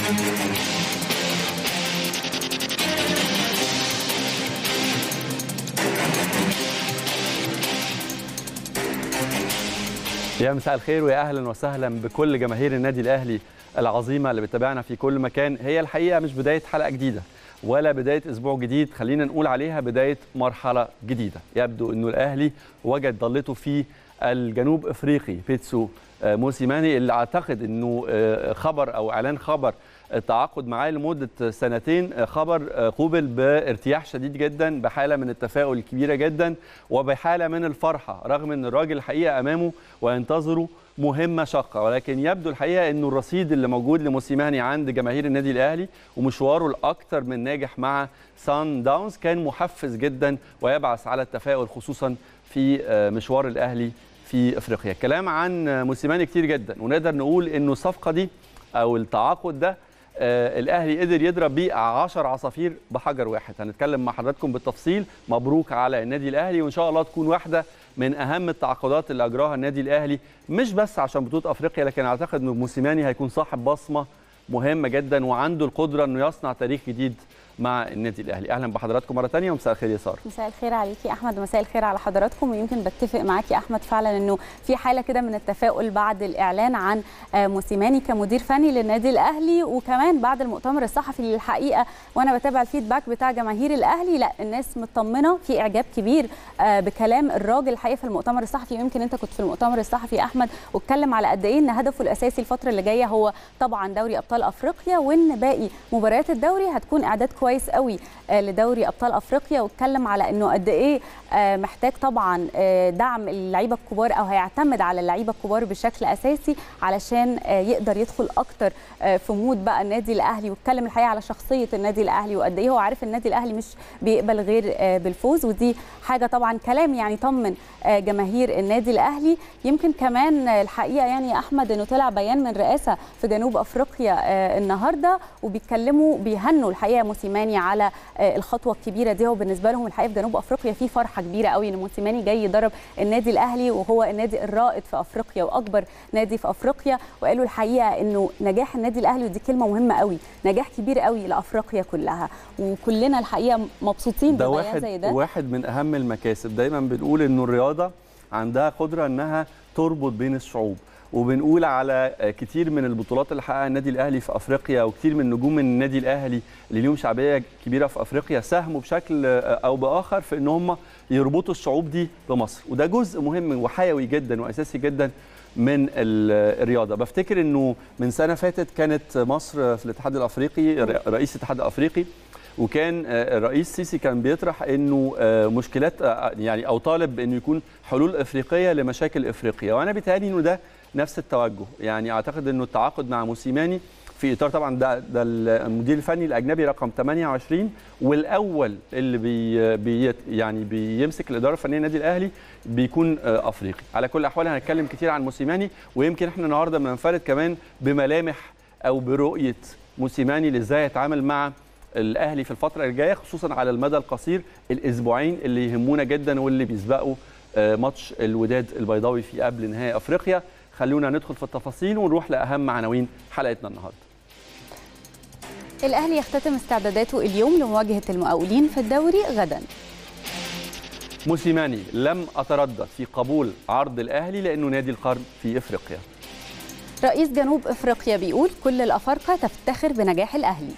يا مساء الخير ويا اهلا وسهلا بكل جماهير النادي الاهلي العظيمه اللي بتتابعنا في كل مكان هي الحقيقه مش بدايه حلقه جديده ولا بدايه اسبوع جديد خلينا نقول عليها بدايه مرحله جديده يبدو انه الاهلي وجد ضلته في الجنوب افريقي بيتسو موسيماني اللي اعتقد انه خبر او اعلان خبر التعاقد معاه لمده سنتين خبر قوبل بارتياح شديد جدا بحاله من التفاؤل الكبيره جدا وبحاله من الفرحه رغم ان الراجل الحقيقه امامه وينتظره مهمه شاقه ولكن يبدو الحقيقه انه الرصيد اللي موجود لموسيماني عند جماهير النادي الاهلي ومشواره الاكثر من ناجح مع سان داونز كان محفز جدا ويبعث على التفاؤل خصوصا في مشوار الاهلي في افريقيا الكلام عن موسيماني كتير جدا ونقدر نقول انه الصفقه دي او التعاقد ده آه الاهلي قدر يضرب بيه 10 عصافير بحجر واحد هنتكلم مع حضراتكم بالتفصيل مبروك على النادي الاهلي وان شاء الله تكون واحده من اهم التعاقدات اللي اجراها النادي الاهلي مش بس عشان بطوله افريقيا لكن اعتقد ان موسيماني هيكون صاحب بصمه مهمه جدا وعنده القدره انه يصنع تاريخ جديد مع النادي الاهلي اهلا بحضراتكم مره ثانيه ومساء الخير يا ساره مساء الخير عليكي احمد ومساء الخير على حضراتكم ويمكن بتفق معاكي احمد فعلا انه في حاله كده من التفاؤل بعد الاعلان عن موسيماني كمدير فني للنادي الاهلي وكمان بعد المؤتمر الصحفي للحقيقه وانا بتابع الفيدباك بتاع جماهير الاهلي لا الناس مطمنه في اعجاب كبير بكلام الراجل الحقيقه في المؤتمر الصحفي ويمكن انت كنت في المؤتمر الصحفي احمد واتكلم على قد ايه ان هدفه الاساسي الفتره اللي جايه هو طبعا دوري ابطال افريقيا وان باقي مباريات الدوري هتكون اعداد كويس قوي لدوري ابطال افريقيا واتكلم على انه قد ايه محتاج طبعا دعم اللعيبه الكبار او هيعتمد على اللعيبه الكبار بشكل اساسي علشان يقدر يدخل اكتر في مود بقى النادي الاهلي واتكلم الحقيقه على شخصيه النادي الاهلي وقد ايه هو عارف النادي الاهلي مش بيقبل غير بالفوز ودي حاجه طبعا كلام يعني طمن جماهير النادي الاهلي يمكن كمان الحقيقه يعني احمد انه طلع بيان من رئاسه في جنوب افريقيا النهارده وبيتكلموا بيهنوا الحقيقه موسيماني على الخطوه الكبيره دي وبالنسبه لهم الحقيقه في جنوب افريقيا في فرحه كبيره قوي ان موسيماني جاي يدرب النادي الاهلي وهو النادي الرائد في افريقيا واكبر نادي في افريقيا وقالوا الحقيقه انه نجاح النادي الاهلي ودي كلمه مهمه قوي نجاح كبير قوي لافريقيا كلها وكلنا الحقيقه مبسوطين ده واحد زي ده واحد من اهم المكاسب دايما بنقول انه الرياضه عندها قدره انها تربط بين الشعوب وبنقول على كتير من البطولات اللي حققها النادي الاهلي في افريقيا وكتير من نجوم النادي الاهلي اللي ليهم شعبيه كبيره في افريقيا ساهموا بشكل او باخر في ان هم يربطوا الشعوب دي بمصر وده جزء مهم وحيوي جدا واساسي جدا من الرياضه بفتكر انه من سنه فاتت كانت مصر في الاتحاد الافريقي رئيس الاتحاد الافريقي وكان الرئيس سيسي كان بيطرح انه مشكلات يعني او طالب انه يكون حلول افريقيه لمشاكل افريقيا وانا بيتهيألي انه ده نفس التوجه يعني اعتقد انه التعاقد مع موسيماني في اطار طبعا ده ده المدير الفني الاجنبي رقم 28 والاول اللي بي بي يعني بيمسك الاداره الفنيه للنادي الاهلي بيكون افريقي على كل الاحوال هنتكلم كتير عن موسيماني ويمكن احنا النهارده بننفرد كمان بملامح او برؤيه موسيماني اللي ازاي يتعامل مع الاهلي في الفتره الجايه خصوصا على المدى القصير الاسبوعين اللي يهمونا جدا واللي بيسبقوا ماتش الوداد البيضاوي في قبل نهائي افريقيا خلونا ندخل في التفاصيل ونروح لاهم عناوين حلقتنا النهارده الاهلي يختتم استعداداته اليوم لمواجهه المقاولين في الدوري غدا موسيماني لم اتردد في قبول عرض الاهلي لانه نادي القرن في افريقيا رئيس جنوب افريقيا بيقول كل الافارقه تفتخر بنجاح الاهلي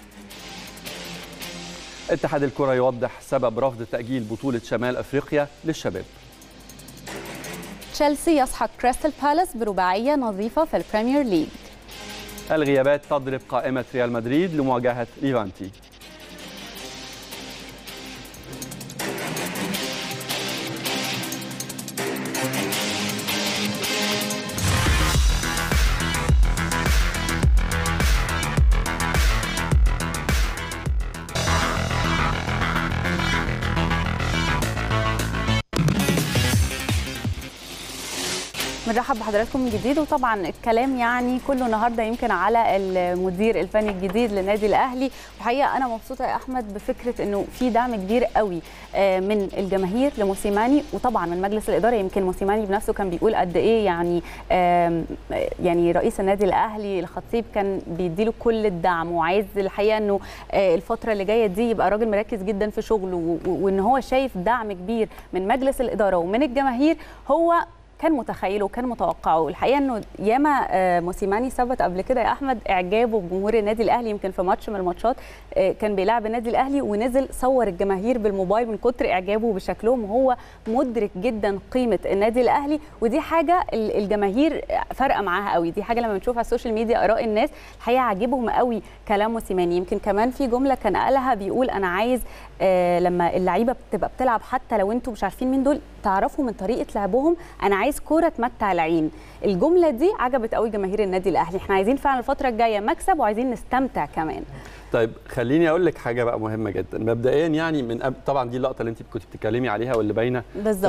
اتحاد الكره يوضح سبب رفض تاجيل بطوله شمال افريقيا للشباب تشيلسي يسحق كريستال بالاس برباعيه نظيفه في البريمير ليج الغيابات تضرب قائمه ريال مدريد لمواجهه ليفانتي بنرحب بحضراتكم من جديد وطبعا الكلام يعني كله النهارده يمكن على المدير الفني الجديد للنادي الاهلي وحقيقه انا مبسوطه يا احمد بفكره انه في دعم كبير قوي من الجماهير لموسيماني وطبعا من مجلس الاداره يمكن موسيماني بنفسه كان بيقول قد ايه يعني يعني رئيس النادي الاهلي الخطيب كان بيديله كل الدعم وعايز الحقيقه انه الفتره اللي جايه دي يبقى راجل مركز جدا في شغله وان هو شايف دعم كبير من مجلس الاداره ومن الجماهير هو كان متخيله وكان متوقعه الحقيقه انه ياما موسيماني ثبت قبل كده يا احمد اعجابه بجمهور النادي الاهلي يمكن في ماتش من الماتشات كان بيلعب النادي الاهلي ونزل صور الجماهير بالموبايل من كتر اعجابه بشكلهم وهو مدرك جدا قيمه النادي الاهلي ودي حاجه الجماهير فارقه معاها قوي دي حاجه لما بنشوف على السوشيال ميديا اراء الناس الحقيقه عاجبهم قوي كلام موسيماني يمكن كمان في جمله كان قالها بيقول انا عايز آه لما اللعيبه بتبقى بتلعب حتى لو انتم مش عارفين مين دول تعرفوا من طريقه لعبهم انا عايز كوره تمتع العين الجمله دي عجبت قوي جماهير النادي الاهلي احنا عايزين فعلا الفتره الجايه مكسب وعايزين نستمتع كمان طيب خليني اقول لك حاجه بقى مهمه جدا مبدئيا يعني من أب... طبعا دي اللقطه اللي انت كنت بتتكلمي عليها واللي باينه بالظبط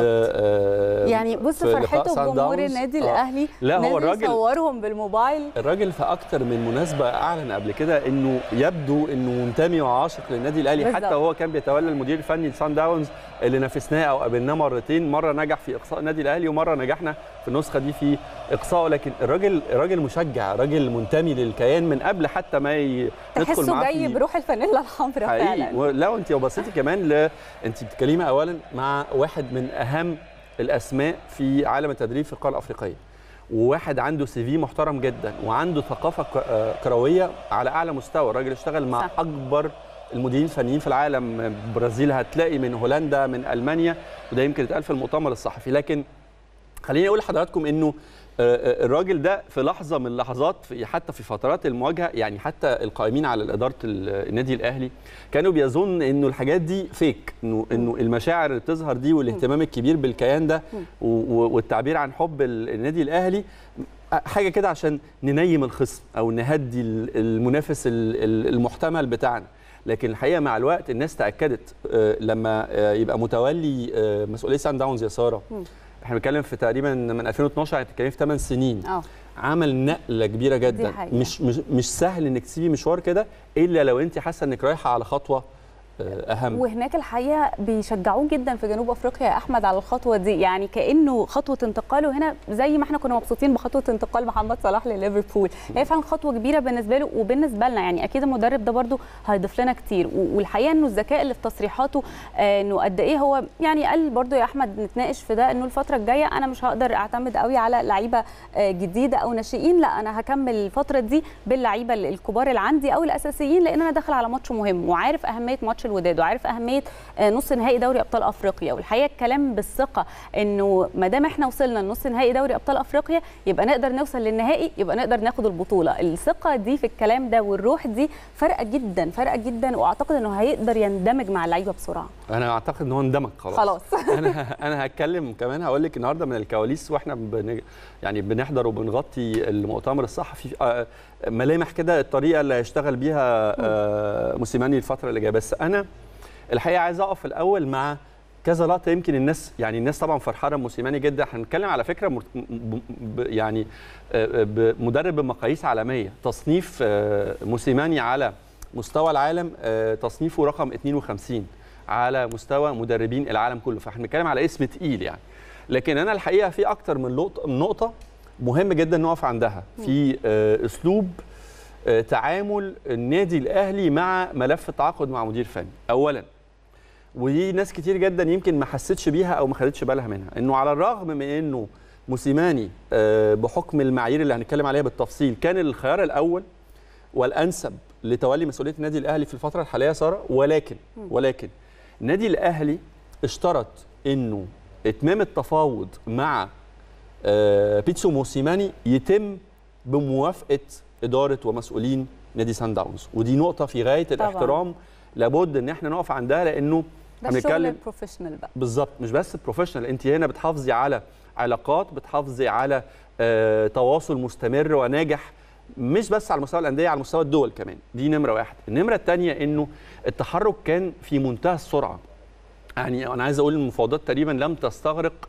آه يعني بص فرحته بجمهور النادي آه. الاهلي لا هو الراجل صورهم بالموبايل الراجل في اكتر من مناسبه اعلن قبل كده انه يبدو انه منتمي وعاشق للنادي الاهلي بالزبط. حتى وهو كان بيتولى المدير الفني لسان داونز اللي نافسناه او قابلناه مرتين مره نجح في اقصاء النادي الاهلي ومره نجحنا في النسخه دي في اقصائه لكن الراجل راجل مشجع راجل منتمي للكيان من قبل حتى ما ي... ندخل معاه جاي بروح الفانيلا الحمراء فعلا لا انت لو بصيتي كمان ل... انت بتتكلمي اولا مع واحد من اهم الاسماء في عالم التدريب في القاره الافريقيه وواحد عنده سي في محترم جدا وعنده ثقافه كرويه على اعلى مستوى الراجل اشتغل مع صح. اكبر المديرين الفنيين في العالم البرازيل هتلاقي من هولندا من المانيا وده يمكن اتقال في المؤتمر الصحفي لكن خليني اقول لحضراتكم انه الراجل ده في لحظه من اللحظات حتى في فترات المواجهه يعني حتى القائمين على اداره النادي الاهلي كانوا بيظن انه الحاجات دي فيك انه انه المشاعر اللي بتظهر دي والاهتمام الكبير بالكيان ده والتعبير عن حب النادي الاهلي حاجه كده عشان ننيم الخصم او نهدي المنافس المحتمل بتاعنا لكن الحقيقه مع الوقت الناس تاكدت لما يبقى متولي مسؤوليه سان داونز يا ساره احنا بنتكلم في تقريبا من 2012 يعني بتتكلمي في 8 سنين أوه. عمل نقله كبيره جدا مش مش مش سهل انك تسيبي مشوار كده الا لو انت حاسه انك رايحه على خطوه اهم وهناك الحقيقه بيشجعوه جدا في جنوب افريقيا يا احمد على الخطوه دي يعني كانه خطوه انتقاله هنا زي ما احنا كنا مبسوطين بخطوه انتقال محمد صلاح لليفربول هي فعلا خطوه كبيره بالنسبه له وبالنسبه لنا يعني اكيد المدرب ده برده هيضيف لنا كتير والحقيقه انه الذكاء اللي في تصريحاته آه انه قد ايه هو يعني قال برده يا احمد نتناقش في ده انه الفتره الجايه انا مش هقدر اعتمد قوي على لعيبه آه جديده او ناشئين لا انا هكمل الفتره دي باللعيبه الكبار اللي عندي او الاساسيين لان انا داخل على ماتش مهم وعارف اهميه ماتش الوداد وعارف اهميه نص نهائي دوري ابطال افريقيا والحقيقه الكلام بالثقه انه ما دام احنا وصلنا لنص نهائي دوري ابطال افريقيا يبقى نقدر نوصل للنهائي يبقى نقدر ناخد البطوله الثقه دي في الكلام ده والروح دي فارقه جدا فارقه جدا واعتقد انه هيقدر يندمج مع اللعيبه بسرعه انا اعتقد ان هو اندمج خلاص خلاص انا انا هتكلم كمان هقول لك النهارده من الكواليس واحنا بن يعني بنحضر وبنغطي المؤتمر الصحفي ملامح كده الطريقه اللي هيشتغل بيها موسيماني الفتره اللي جايه بس انا الحقيقه عايز اقف الاول مع كذا لقطه يمكن الناس يعني الناس طبعا فرحانه بموسيماني جدا احنا بنتكلم على فكره م... ب... يعني مدرب بمقاييس عالميه تصنيف موسيماني على مستوى العالم تصنيفه رقم 52 على مستوى مدربين العالم كله فاحنا بنتكلم على اسم تقيل يعني لكن انا الحقيقه في اكتر من نقطه مهم جدا نقف عندها في اسلوب تعامل النادي الاهلي مع ملف التعاقد مع مدير فني اولا ودي ناس كتير جدا يمكن ما حستش بيها او ما خدتش بالها منها انه على الرغم من انه موسيماني بحكم المعايير اللي هنتكلم عليها بالتفصيل كان الخيار الاول والانسب لتولي مسؤوليه النادي الاهلي في الفتره الحاليه ساره ولكن ولكن النادي الاهلي اشترط انه اتمام التفاوض مع بيتسو موسيماني يتم بموافقه اداره ومسؤولين نادي سان داونز ودي نقطه في غايه طبعا. الاحترام لابد ان احنا نقف عندها لانه ده الشغل البروفيشنال بقى بالظبط مش بس بروفيشنال انت هنا بتحافظي على علاقات بتحافظي على آه تواصل مستمر وناجح مش بس على مستوى الانديه على مستوى الدول كمان دي نمره واحد النمره الثانيه انه التحرك كان في منتهى السرعه يعني انا عايز اقول المفاوضات تقريبا لم تستغرق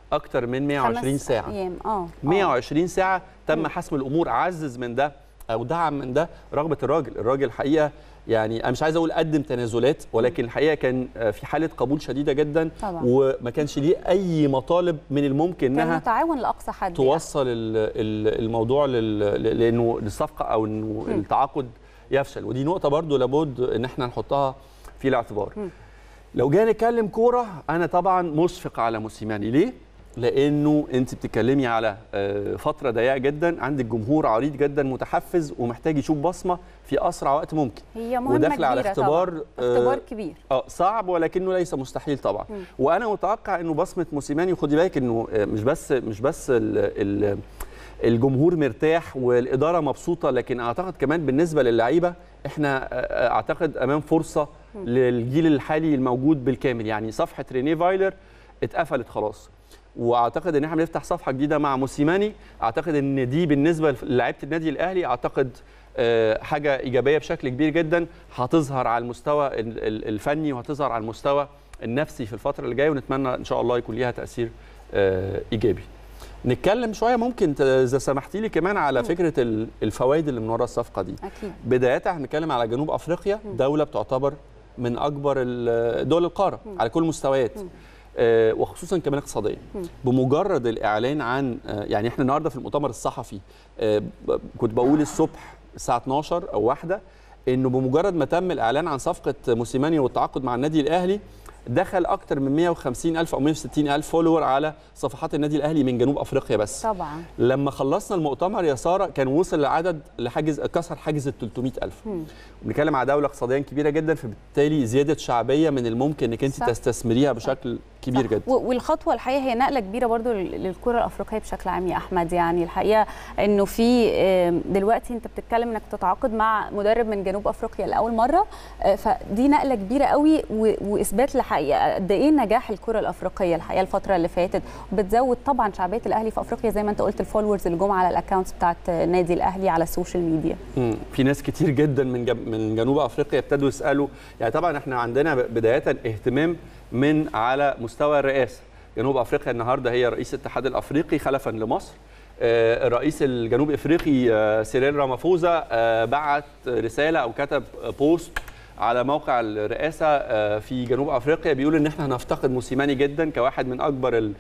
اكتر من 120 خمس ساعه ايام اه آه. 120 ساعه تم مم. حسم الامور عزز من ده او دعم من ده رغبه الراجل الراجل الحقيقه يعني انا مش عايز اقول قدم تنازلات ولكن الحقيقه كان آه، في حاله قبول شديده جدا طبعا. وما كانش ليه اي مطالب من الممكن كان انها متعاون لاقصى حد يعني. توصل ال- ال- الموضوع لل- ل- لانه الصفقه او انه مم. التعاقد يفشل ودي نقطه برضو لابد ان احنا نحطها في الاعتبار مم. لو جينا نتكلم كوره انا طبعا مشفق على موسيماني ليه لانه انت بتتكلمي على آه، فتره ضيقه جدا عندك جمهور عريض جدا متحفز ومحتاج يشوف بصمه في اسرع وقت ممكن هي مهمه وداخله على كبيرة اختبار طبعاً. آه، اختبار كبير اه صعب ولكنه ليس مستحيل طبعا مم. وانا متوقع انه بصمه موسيماني خدي بالك انه آه، مش بس مش بس ال ال الجمهور مرتاح والاداره مبسوطه لكن اعتقد كمان بالنسبه للعيبه احنا آه، اعتقد امام فرصه للجيل الحالي الموجود بالكامل يعني صفحه رينيه فايلر اتقفلت خلاص واعتقد ان احنا بنفتح صفحه جديده مع موسيماني اعتقد ان دي بالنسبه للاعيبه النادي الاهلي اعتقد آه، حاجه ايجابيه بشكل كبير جدا هتظهر على المستوى ال- ال- الفني وهتظهر على المستوى النفسي في الفتره اللي جايه ونتمنى ان شاء الله يكون ليها تاثير آه، ايجابي نتكلم شويه ممكن ت- اذا سمحتي لي كمان على فكره ال- الفوائد اللي من وراء الصفقه دي اكيد بدايه هنتكلم على جنوب افريقيا دوله بتعتبر من اكبر ال- دول القاره على كل المستويات آه، وخصوصا كمان اقتصاديا بمجرد الاعلان عن آه، يعني احنا النهارده في المؤتمر الصحفي آه، ب- كنت بقول الصبح الساعه 12 او واحدة انه بمجرد ما تم الاعلان عن صفقه موسيماني والتعاقد مع النادي الاهلي دخل اكتر من 150 الف او 160 الف فولور على صفحات النادي الاهلي من جنوب افريقيا بس طبعا لما خلصنا المؤتمر يا ساره كان وصل العدد لحاجز كسر حاجز ال 300 الف بنتكلم على دوله اقتصاديا كبيره جدا فبالتالي زياده شعبيه من الممكن انك انت صح. تستثمريها بشكل كبير صح. جدا و- والخطوه الحقيقه هي نقله كبيره برضو لل- للكره الافريقيه بشكل عام يا احمد يعني الحقيقه انه في آم، دلوقتي انت بتتكلم انك تتعاقد مع مدرب من جنوب افريقيا لاول مره آه، فدي نقله كبيره قوي و- واثبات لحقيقه قد ايه نجاح الكره الافريقيه الحقيقه الفتره اللي فاتت وبتزود طبعا شعبيه الاهلي في افريقيا زي ما انت قلت الفولورز اللي جم على الاكونتس بتاعت النادي الاهلي على السوشيال ميديا مم. في ناس كتير جدا من جم... من جنوب افريقيا ابتدوا يسالوا يعني طبعا احنا عندنا ب- بدايه اهتمام من على مستوى الرئاسه جنوب افريقيا النهارده هي رئيس الاتحاد الافريقي خلفا لمصر آه، الرئيس الجنوب افريقي آه، سيريل رامافوزا آه، بعت رساله او كتب بوست على موقع الرئاسه آه، في جنوب افريقيا بيقول ان احنا هنفتقد موسيماني جدا كواحد من اكبر ال-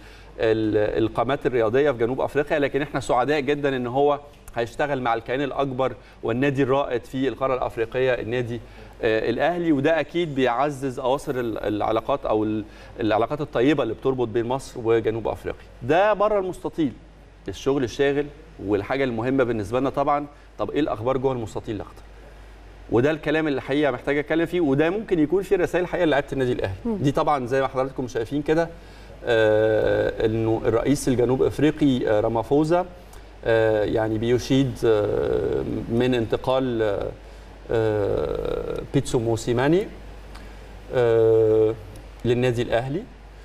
ال- القامات الرياضيه في جنوب افريقيا لكن احنا سعداء جدا ان هو هيشتغل مع الكيان الاكبر والنادي الرائد في القاره الافريقيه النادي آه، الاهلي وده اكيد بيعزز اواصر ال- العلاقات او ال- العلاقات الطيبه اللي بتربط بين مصر وجنوب افريقيا ده بره المستطيل الشغل الشاغل والحاجه المهمه بالنسبه لنا طبعا طب ايه الاخبار جوه المستطيل الاخضر وده الكلام اللي الحقيقه محتاج اتكلم فيه وده ممكن يكون فيه رسائل حقيقه لعيبه النادي الاهلي دي طبعا زي ما حضراتكم شايفين كده آه انه الرئيس الجنوب افريقي آه رامافوزا آه يعني بيشيد آه من انتقال آه آه بيتسو موسيماني آه للنادي الاهلي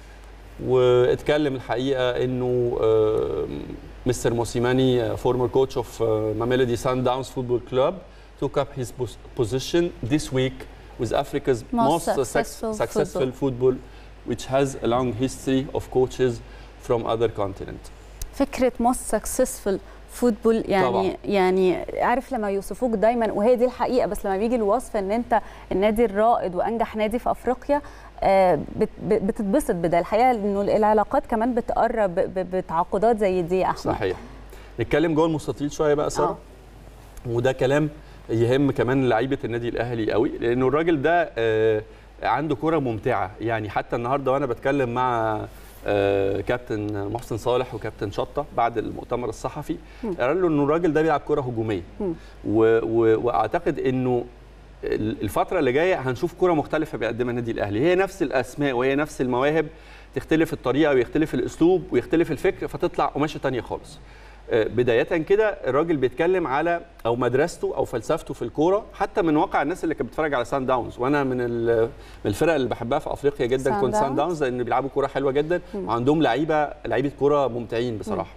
واتكلم الحقيقه انه آه مستر موسيماني فورمر كوتش اوف ماميلودي سان داونز فوتبول كلوب took up his pos- position this week with Africa's Most most, success- successful successful football which has a long history of coaches from other continents فكره موست سكسسفul فوتبول يعني طبعاً. طبعا. يعني عارف لما يوصفوك دايما وهي دي الحقيقه بس لما بيجي الوصف ان انت النادي الرائد وانجح نادي في افريقيا آه، بت- بت- بتتبسط بده الحقيقه انه العلاقات كمان بتقرب ب- ب- بتعاقدات زي دي يا احمد صحيح نتكلم جوه المستطيل شويه بقى ساره آه. وده كلام يهم كمان لعيبه النادي الاهلي قوي لانه الراجل ده آه، عنده كره ممتعه يعني حتى النهارده وانا بتكلم مع آه، كابتن محسن صالح وكابتن شطه بعد المؤتمر الصحفي قال له انه الراجل ده بيلعب كره هجوميه و- و- واعتقد انه ال- الفتره اللي جايه هنشوف كره مختلفه بيقدمها النادي الاهلي هي نفس الاسماء وهي نفس المواهب تختلف الطريقه ويختلف الاسلوب ويختلف الفكر فتطلع قماشه تانية خالص آه، بدايه كده الراجل بيتكلم على او مدرسته او فلسفته في الكوره حتى من واقع الناس اللي كانت بتتفرج على سان داونز وانا من ال- من الفرق اللي بحبها في افريقيا جدا سان كنت سان داونز. داونز لان بيلعبوا كوره حلوه جدا وعندهم لعيبه لعيبه كوره ممتعين بصراحه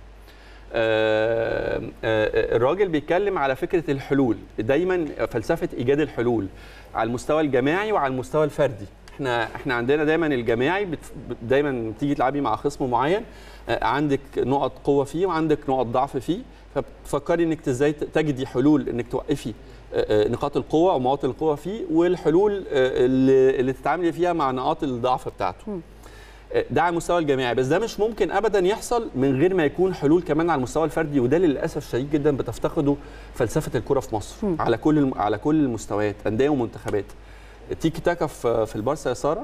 آه، آه، الراجل بيتكلم على فكره الحلول دايما فلسفه ايجاد الحلول على المستوى الجماعي وعلى المستوى الفردي احنا احنا عندنا دايما الجماعي بت... دايما بتيجي تلعبي مع خصم معين عندك نقط قوه فيه وعندك نقط ضعف فيه فبتفكري انك ازاي تجدي حلول انك توقفي نقاط القوه او مواطن القوه فيه والحلول اللي, اللي تتعاملي فيها مع نقاط الضعف بتاعته ده على المستوى الجماعي بس ده مش ممكن ابدا يحصل من غير ما يكون حلول كمان على المستوى الفردي وده للاسف الشديد جدا بتفتقده فلسفه الكره في مصر م. على كل على كل المستويات انديه ومنتخبات تيكي تاكا في البارسا يا ساره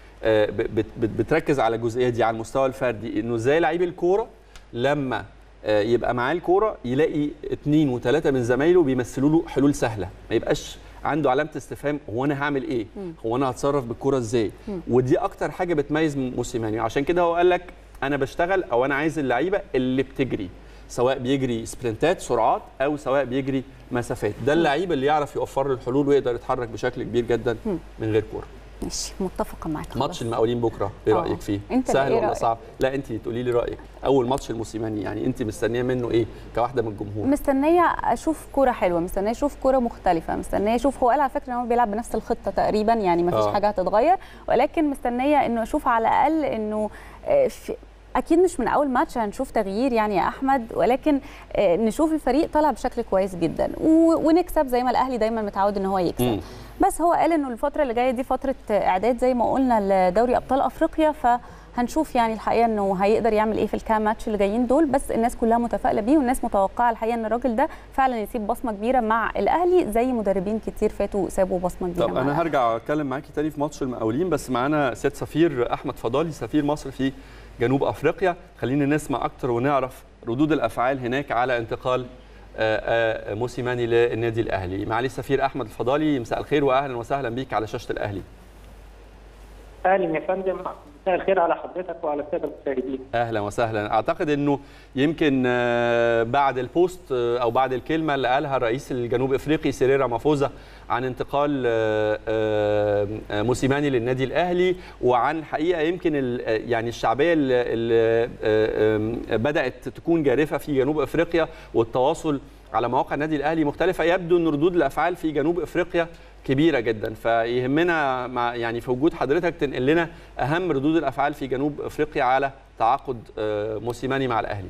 بتركز على الجزئيه دي على المستوى الفردي انه ازاي لعيب الكوره لما يبقى معاه الكوره يلاقي اثنين وثلاثه من زمايله بيمثلوا له حلول سهله ما يبقاش عنده علامه استفهام هو انا هعمل ايه هو انا هتصرف بالكوره ازاي ودي اكتر حاجه بتميز موسيماني عشان كده هو قال لك انا بشتغل او انا عايز اللعيبه اللي بتجري سواء بيجري سبرنتات سرعات او سواء بيجري مسافات ده اللعيب اللي يعرف يوفر له الحلول ويقدر يتحرك بشكل كبير جدا من غير كوره ماشي متفقه معاك ماتش المقاولين بكره ايه رايك فيه انت سهل إيه ولا رأيك؟ صعب لا انت تقولي لي رايك اول ماتش الموسيماني يعني انت مستنيه منه ايه كواحده من الجمهور مستنيه اشوف كوره حلوه مستنيه اشوف كوره مختلفه مستنيه اشوف هو قال على فكره ان هو بيلعب بنفس الخطه تقريبا يعني ما فيش آه. حاجه هتتغير ولكن مستنيه انه اشوف على الاقل انه آه، في اكيد مش من اول ماتش هنشوف تغيير يعني يا احمد ولكن آه، نشوف الفريق طالع بشكل كويس جدا و- ونكسب زي ما الاهلي دايما متعود ان هو يكسب مم. بس هو قال انه الفتره اللي جايه دي فتره اعداد زي ما قلنا لدوري ابطال افريقيا فهنشوف يعني الحقيقه انه هيقدر يعمل ايه في الكام ماتش اللي جايين دول بس الناس كلها متفائله بيه والناس متوقعه الحقيقه ان الراجل ده فعلا يسيب بصمه كبيره مع الاهلي زي مدربين كتير فاتوا سابوا بصمه كبيره طب مع انا الأهلي. هرجع اتكلم معاكي تاني في ماتش المقاولين بس معانا سيد سفير احمد فضالي سفير مصر في جنوب افريقيا خلينا نسمع اكتر ونعرف ردود الافعال هناك على انتقال آه، آه، موسيماني للنادي الاهلي معالي السفير احمد الفضالي مساء الخير واهلا وسهلا بيك على شاشه الاهلي اهلا يا فندم مساء الخير على حضرتك وعلى الساده المشاهدين اهلا وسهلا اعتقد انه يمكن آه، بعد البوست آه، او بعد الكلمه اللي قالها الرئيس الجنوب افريقي سيريرا رامافوزا عن انتقال آه، آه، آه، موسيماني للنادي الاهلي وعن حقيقه يمكن ال- آه، يعني الشعبيه اللي اللي، آه، آه، بدات تكون جارفه في جنوب افريقيا والتواصل على مواقع النادي الاهلي مختلفه يبدو ان ردود الافعال في جنوب افريقيا كبيره جدا فيهمنا مع يعني في وجود حضرتك تنقل لنا اهم ردود الافعال في جنوب افريقيا على تعاقد آه، موسيماني مع الاهلي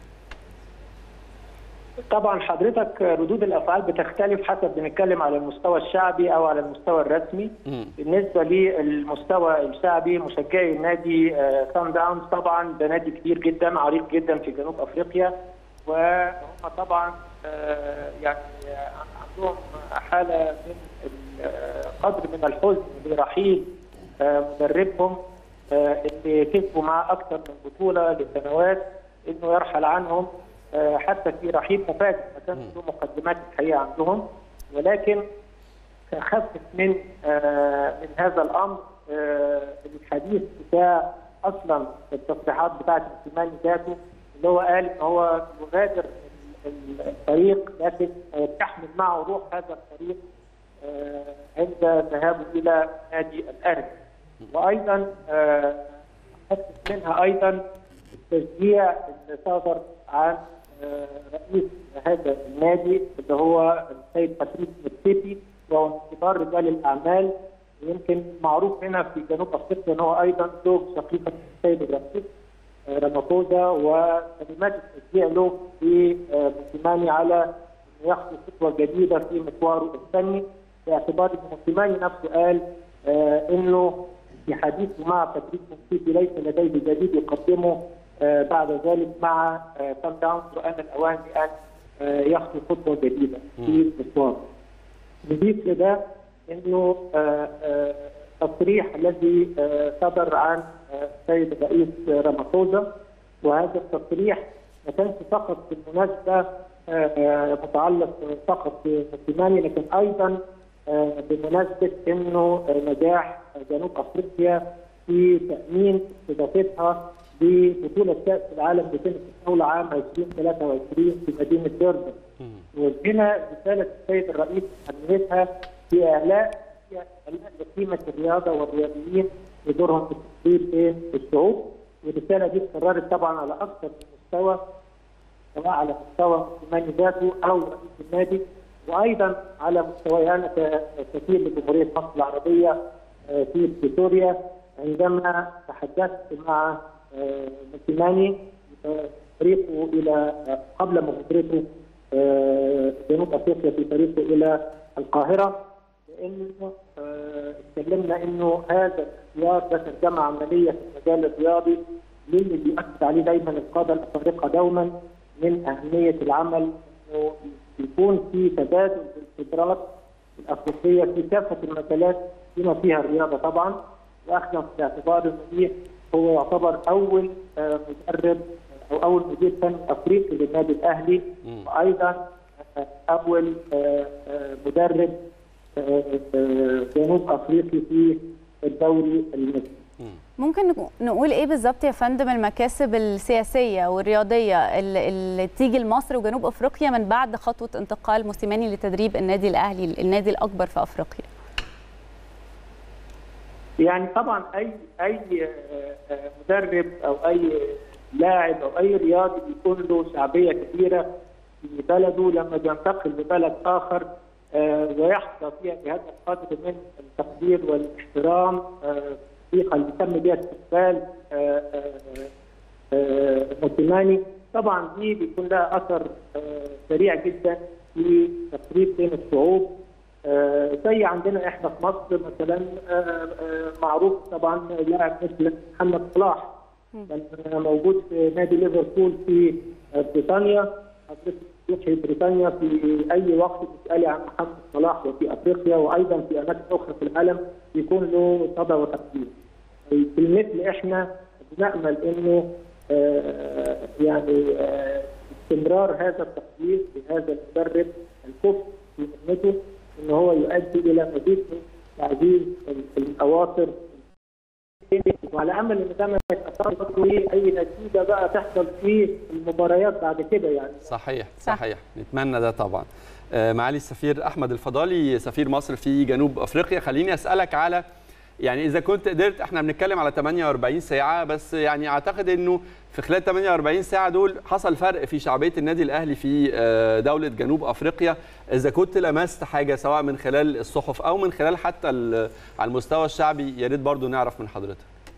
طبعا حضرتك ردود الافعال بتختلف حسب بنتكلم على المستوى الشعبي او على المستوى الرسمي مم. بالنسبه للمستوى الشعبي مشجعي نادي سان داونز طبعا ده نادي كبير جدا عريق جدا في جنوب افريقيا وهم طبعا آه، يعني عندهم حاله من ال- قدر من الحزن برحيل آه، مدربهم آه، اللي كسبوا معاه اكثر من بطوله لسنوات انه يرحل عنهم آه، حتى في رحيل مفاجئ ما كانش له مقدمات الحقيقه عندهم ولكن خفت من آه، من هذا الامر آه، الحديث بتاع اصلا التصريحات بتاعت موسيماني ذاته اللي هو قال ان هو يغادر ال- الفريق لكن آه، تحمل معه روح هذا الفريق آه، عند ذهابه الى نادي الاهلي وايضا آه، حدث منها ايضا التشجيع اللي صدر عن آه، رئيس هذا النادي اللي هو السيد باتريس متسيبي وهو من كبار رجال الاعمال ويمكن معروف هنا في جنوب افريقيا ان هو ايضا زوج شقيقه السيد الرئيس آه، رامافوزا وكلمات التشجيع له في آه، موسيماني على انه يخطو خطوه جديده في مشواره الفني باعتبار ان موسيماني نفسه قال آه، انه في حديثه مع باتريس موسيبي ليس لديه جديد يقدمه آه، بعد ذلك مع آه، سان داونز وان الاوان لان آه، يخطو خطوه جديده في مشواره. نضيف لده انه آه، آه، التصريح الذي آه، صدر عن آه، السيد الرئيس رامافوزا وهذا التصريح ما كانش فقط بالمناسبه آه، آه، متعلق فقط بموسيماني لكن ايضا آه، بمناسبه انه آه، نجاح جنوب افريقيا في تامين استضافتها لبطوله كاس العالم بتنس الطاوله عام 2023 في مدينه ديربن. وهنا رساله السيد الرئيس اهميتها في اعلاء في اعلاء لقيمه الرياضه والرياضيين ودورهم في التطوير بين الشعوب والرساله دي اتكررت طبعا على اكثر من مستوى سواء على مستوى موسيماني ذاته او رئيس النادي وايضا على مستواي انا كسفير لجمهوريه مصر العربيه في بريتوريا عندما تحدثت مع موسيماني طريقه الى قبل مغادرته جنوب افريقيا في طريقه الى القاهره لانه اتكلمنا انه هذا الاختيار ده ترجمه عمليه في المجال الرياضي للي بيؤكد عليه دايما القاده الافارقه دوما من اهميه العمل انه يكون في تبادل الخبرات الافريقيه في كافه المجالات بما فيها الرياضه طبعا واخذا في الاعتبار انه دي هو يعتبر اول مدرب او اول مدير فني افريقي للنادي الاهلي وايضا اول مدرب جنوب افريقي في الدوري المصري ممكن نقول ايه بالظبط يا فندم المكاسب السياسيه والرياضيه اللي تيجي لمصر وجنوب افريقيا من بعد خطوه انتقال موسيماني لتدريب النادي الاهلي النادي الاكبر في افريقيا يعني طبعا اي اي مدرب او اي لاعب او اي رياضي بيكون له شعبيه كبيره في بلده لما بينتقل لبلد اخر ويحظى فيها بهذا القدر من التقدير والاحترام الطريقه اللي تم بها استقبال موسيماني طبعا دي بيكون لها اثر سريع جدا في تقريب بين الشعوب زي عندنا احنا في مصر مثلا معروف طبعا لاعب مثل محمد صلاح كان موجود في نادي ليفربول في بريطانيا حضرتك تروحي بريطانيا في اي وقت تسالي عن محمد صلاح وفي افريقيا وايضا في اماكن اخرى في العالم يكون له طبع وتقدير. في المثل احنا بنامل انه آه يعني آه استمرار هذا التقدير لهذا المدرب الكفء في مهنته ان هو يؤدي الى مزيد من تعزيز الاواصر وعلى امل ان ده ما يتاثرش اي نتيجه بقى تحصل في المباريات بعد كده يعني صحيح صحيح نتمنى ده طبعا معالي السفير احمد الفضالي سفير مصر في جنوب افريقيا خليني اسالك على يعني اذا كنت قدرت احنا بنتكلم على 48 ساعه بس يعني اعتقد انه في خلال 48 ساعه دول حصل فرق في شعبيه النادي الاهلي في دوله جنوب افريقيا اذا كنت لمست حاجه سواء من خلال الصحف او من خلال حتى على المستوى الشعبي يا ريت برضه نعرف من حضرتك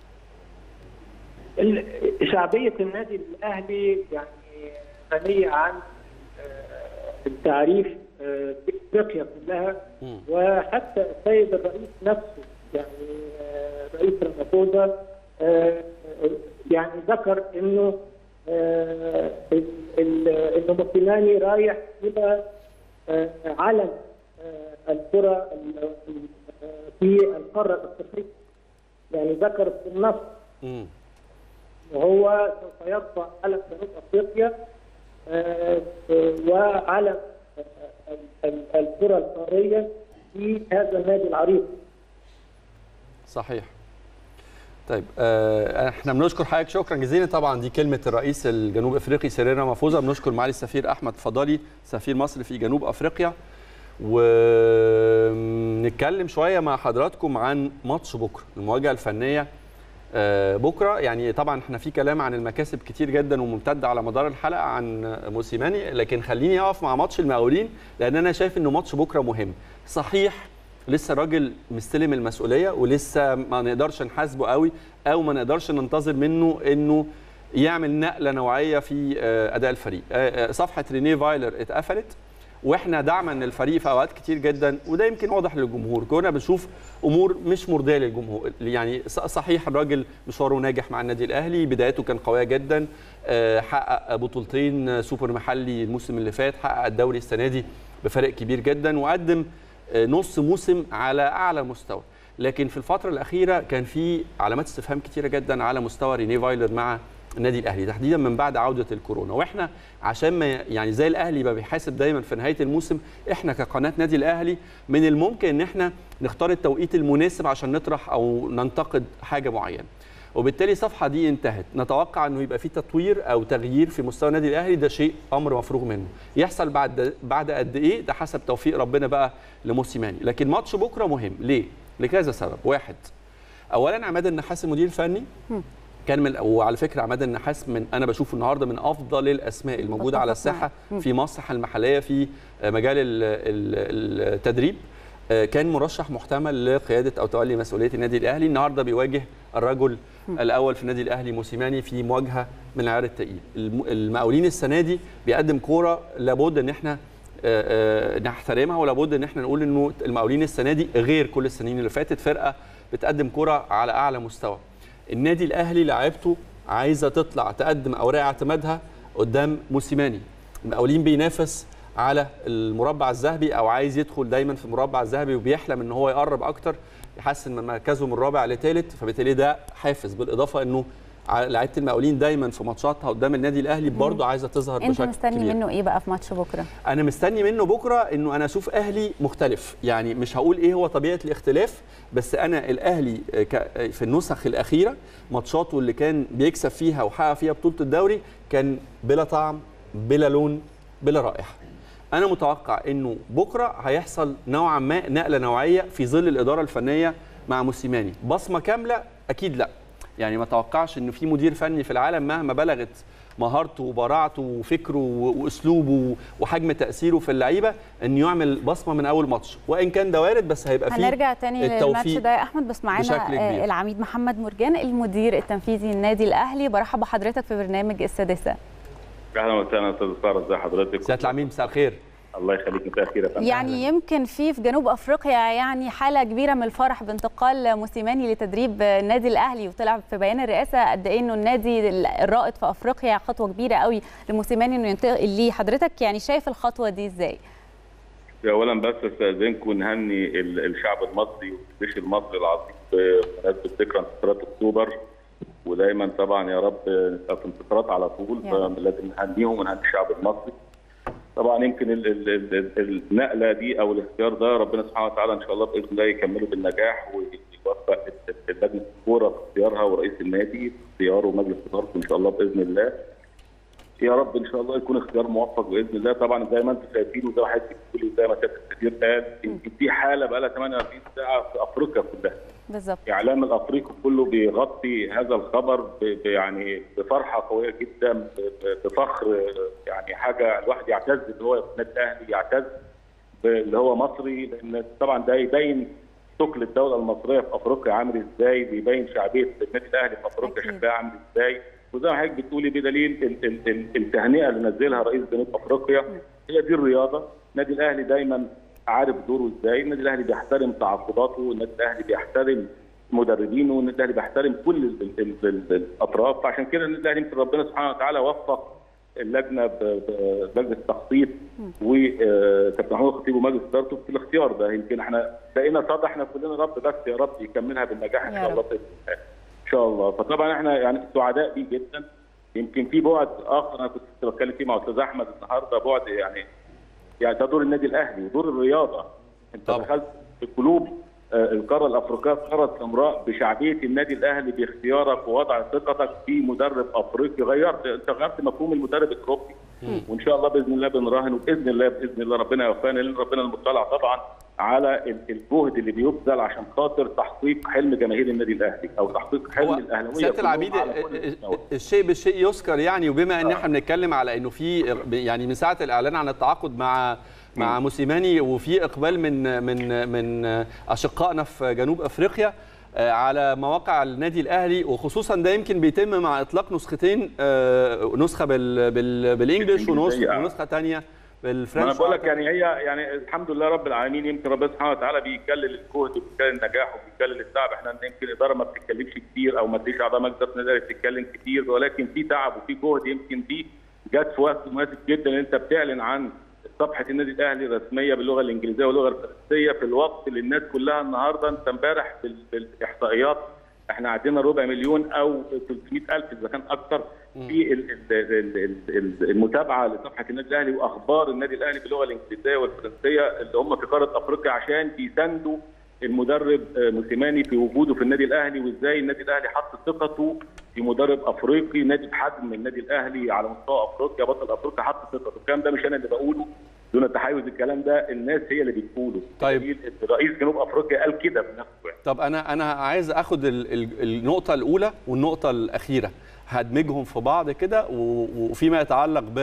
شعبيه النادي الاهلي يعني غنيه عن التعريف في افريقيا كلها وحتى السيد الرئيس نفسه يعني رئيس رامافوزا يعني ذكر انه انه موسيماني رايح الى علم الكره في القاره الافريقيه يعني ذكر في النص وهو سوف يرفع علم جنوب افريقيا وعلم الكره القاريه في هذا النادي العريق صحيح طيب آه احنا بنشكر حضرتك شكرا جزيلا طبعا دي كلمه الرئيس الجنوب افريقي سيرين رامافوزا بنشكر معالي السفير احمد فضالي سفير مصر في جنوب افريقيا ونتكلم شويه مع حضراتكم عن ماتش بكره المواجهه الفنيه آه بكره يعني طبعا احنا في كلام عن المكاسب كتير جدا وممتد على مدار الحلقه عن موسيماني لكن خليني اقف مع ماتش المقاولين لان انا شايف انه ماتش بكره مهم صحيح لسه الراجل مستلم المسؤوليه ولسه ما نقدرش نحاسبه قوي او ما نقدرش ننتظر منه انه يعمل نقله نوعيه في اداء الفريق صفحه رينيه فايلر اتقفلت واحنا دعما للفريق في اوقات كتير جدا وده يمكن واضح للجمهور كنا بنشوف امور مش مرضيه للجمهور يعني صحيح الراجل مشواره ناجح مع النادي الاهلي بدايته كان قويه جدا حقق بطولتين سوبر محلي الموسم اللي فات حقق الدوري السنه دي بفرق كبير جدا وقدم نص موسم على اعلى مستوى لكن في الفتره الاخيره كان في علامات استفهام كتيره جدا على مستوى ريني فايلر مع النادي الاهلي تحديدا من بعد عوده الكورونا واحنا عشان ما يعني زي الاهلي ما بيحاسب دايما في نهايه الموسم احنا كقناه نادي الاهلي من الممكن ان احنا نختار التوقيت المناسب عشان نطرح او ننتقد حاجه معينه وبالتالي الصفحه دي انتهت نتوقع انه يبقى في تطوير او تغيير في مستوى النادي الاهلي ده شيء امر مفروغ منه يحصل بعد بعد قد ايه ده حسب توفيق ربنا بقى لموسيماني لكن ماتش بكره مهم ليه لكذا سبب واحد اولا عماد النحاس المدير الفني كان من وعلى فكره عماد النحاس من انا بشوف النهارده من افضل الاسماء الموجوده على الساحه في مصر المحليه في مجال التدريب آه، كان مرشح محتمل لقياده او تولي مسؤوليه النادي الاهلي النهارده بيواجه الرجل الاول في النادي الاهلي موسيماني في مواجهه من العيار الثقيل الم- المقاولين السنه دي بيقدم كوره لابد ان احنا آه، آه، نحترمها ولابد ان احنا نقول انه المقاولين السنه دي غير كل السنين اللي فاتت فرقه بتقدم كوره على اعلى مستوى النادي الاهلي لعيبته عايزه تطلع تقدم اوراق اعتمادها قدام موسيماني المقاولين بينافس على المربع الذهبي او عايز يدخل دايما في المربع الذهبي وبيحلم ان هو يقرب اكتر يحسن من مركزه من الرابع لثالث فبالتالي ده حافز بالاضافه انه ع- لعيبه المقاولين دايما في ماتشاتها قدام النادي الاهلي برضه عايزه تظهر انت بشكل مستني كبير. منه ايه بقى في ماتش بكره انا مستني منه بكره انه انا اشوف اهلي مختلف يعني مش هقول ايه هو طبيعه الاختلاف بس انا الاهلي آه، ك- آه، في النسخ الاخيره ماتشاته اللي كان بيكسب فيها وحقق فيها بطوله الدوري كان بلا طعم بلا لون بلا رائحه انا متوقع انه بكره هيحصل نوعا ما نقله نوعيه في ظل الاداره الفنيه مع موسيماني بصمه كامله اكيد لا يعني ما اتوقعش انه في مدير فني في العالم مهما بلغت مهارته وبراعته وفكره و- واسلوبه وحجم تاثيره في اللعيبه انه يعمل بصمه من اول ماتش وان كان ده وارد بس هيبقى فيه هنرجع تاني للماتش التوفيق ده يا احمد بس معانا بشكل كبير. آه، العميد محمد مرجان المدير التنفيذي للنادي الاهلي برحب بحضرتك في برنامج السادسه اهلا وسهلا استاذ ساره ازي حضرتك سياده العميد مساء الخير الله يخليك مساء الخير يا فندم يعني يمكن في في جنوب افريقيا يعني حاله كبيره من الفرح بانتقال موسيماني لتدريب النادي الاهلي وطلع في بيان الرئاسه قد ايه انه النادي الرائد في افريقيا خطوه كبيره قوي لموسيماني انه ينتقل ليه حضرتك يعني شايف الخطوه دي ازاي؟ اولا بس استاذنكم نهني ال- الشعب المصري والجيش المصري العظيم بمناسبه ذكرى انتصارات اكتوبر ودايما طبعا يا رب نبقى في انتصارات على طول يا رب. فلازم نهنيهم ونهني الشعب المصري طبعا يمكن ال ال ال ال النقله دي او الاختيار ده ربنا سبحانه وتعالى ان شاء الله باذن الله يكمله بالنجاح ويوفق لجنه الكوره في اختيارها ورئيس النادي في اختياره ومجلس ادارته ان شاء الله باذن الله يا رب ان شاء الله يكون اختيار موفق باذن الله طبعا زي ما انتم شايفين وزي ما حضرتك بتقولي وزي ما سياده السفير قال يمكن في حاله بقى لها 48 ساعه في افريقيا كلها بالظبط الاعلام الافريقي كله بيغطي هذا الخبر ب- ب- يعني بفرحه قويه جدا ب- ب- بفخر يعني حاجه الواحد يعتز ان هو في النادي الاهلي يعتز ب- اللي هو مصري لان طبعا ده يبين ثقل الدوله المصريه في افريقيا عامل ازاي بيبين شعبيه النادي الاهلي في افريقيا أكيد. شكلها عامل ازاي وزي ما حضرتك بتقولي بدليل ال- ال- ال- التهنئه اللي نزلها رئيس جنوب افريقيا هي دي الرياضه النادي الاهلي دايما عارف دوره ازاي النادي الاهلي بيحترم تعاقداته النادي الاهلي بيحترم مدربينه النادي الاهلي بيحترم كل ال ال ال ال الاطراف فعشان كده النادي الاهلي يمكن ربنا سبحانه وتعالى وفق اللجنه ب- ب- بلجنه التخطيط وكابتن محمود الخطيب ومجلس ادارته في الاختيار ده يمكن احنا بقينا صدى احنا كلنا رب بس يا رب يكملها بالنجاح ان يا شاء الله رب. باذن الله ان شاء الله فطبعا احنا يعني سعداء بيه جدا يمكن في بعد اخر انا كنت بتكلم فيه مع استاذ احمد النهارده بعد يعني يعني ده دور النادي الاهلي ودور الرياضه انت طبعا. دخلت في قلوب آه، القاره الافريقيه القاره السمراء بشعبيه النادي الاهلي باختيارك ووضع ثقتك في مدرب افريقي غيرت انت غيرت مفهوم المدرب الاوروبي وان شاء الله باذن الله بنراهن وباذن الله باذن الله ربنا يوفقنا لان ربنا المطلع طبعا على ال- الجهد اللي بيبذل عشان خاطر تحقيق حلم جماهير النادي الاهلي او تحقيق حلم هو الاهلاويه سياده كلهم العميد على كل المستوى. الشيء بالشيء يذكر يعني وبما ان احنا بنتكلم على انه في يعني من ساعه الاعلان عن التعاقد مع مع موسيماني وفي اقبال من من من اشقائنا في جنوب افريقيا آه، على مواقع النادي الاهلي وخصوصا ده يمكن بيتم مع اطلاق نسختين آه، نسخه بال بال بالانجلش ونسخه بالإنجليزية. ونسخه ثانيه ما انا بالفرنش بقول لك يعني هي يعني الحمد لله رب العالمين يمكن ربنا سبحانه وتعالى بيكلل الجهد وبيكلل النجاح وبيكلل التعب احنا يمكن الاداره ما بتتكلمش كتير او ما تديش اعضاء مجلس الاداره النادي الأهلي بتتكلم كتير ولكن في تعب وفي جهد يمكن دي جت في وقت مناسب جدا ان انت بتعلن عن صفحه النادي الاهلي الرسميه باللغه الانجليزيه واللغه الفرنسيه في الوقت اللي الناس كلها النهارده انت امبارح بال- بالاحصائيات احنا عندنا ربع مليون او 300 الف اذا كان اكثر في ال- ال- ال- ال- ال- المتابعه لصفحه النادي الاهلي واخبار النادي الاهلي باللغه الانجليزيه والفرنسيه اللي هم في قاره افريقيا عشان بيساندوا المدرب آه، موسيماني في وجوده في النادي الاهلي وازاي النادي الاهلي حط ثقته في مدرب افريقي نادي بحجم النادي الاهلي على مستوى افريقيا بطل افريقيا حط ثقته الكلام ده مش انا اللي بقوله دون تحيز الكلام ده الناس هي اللي بتقوله طيب. رئيس جنوب افريقيا قال كده بنفسه يعني. طب انا انا عايز اخد ال- ال- النقطه الاولى والنقطه الاخيره هدمجهم في بعض كده و- وفيما يتعلق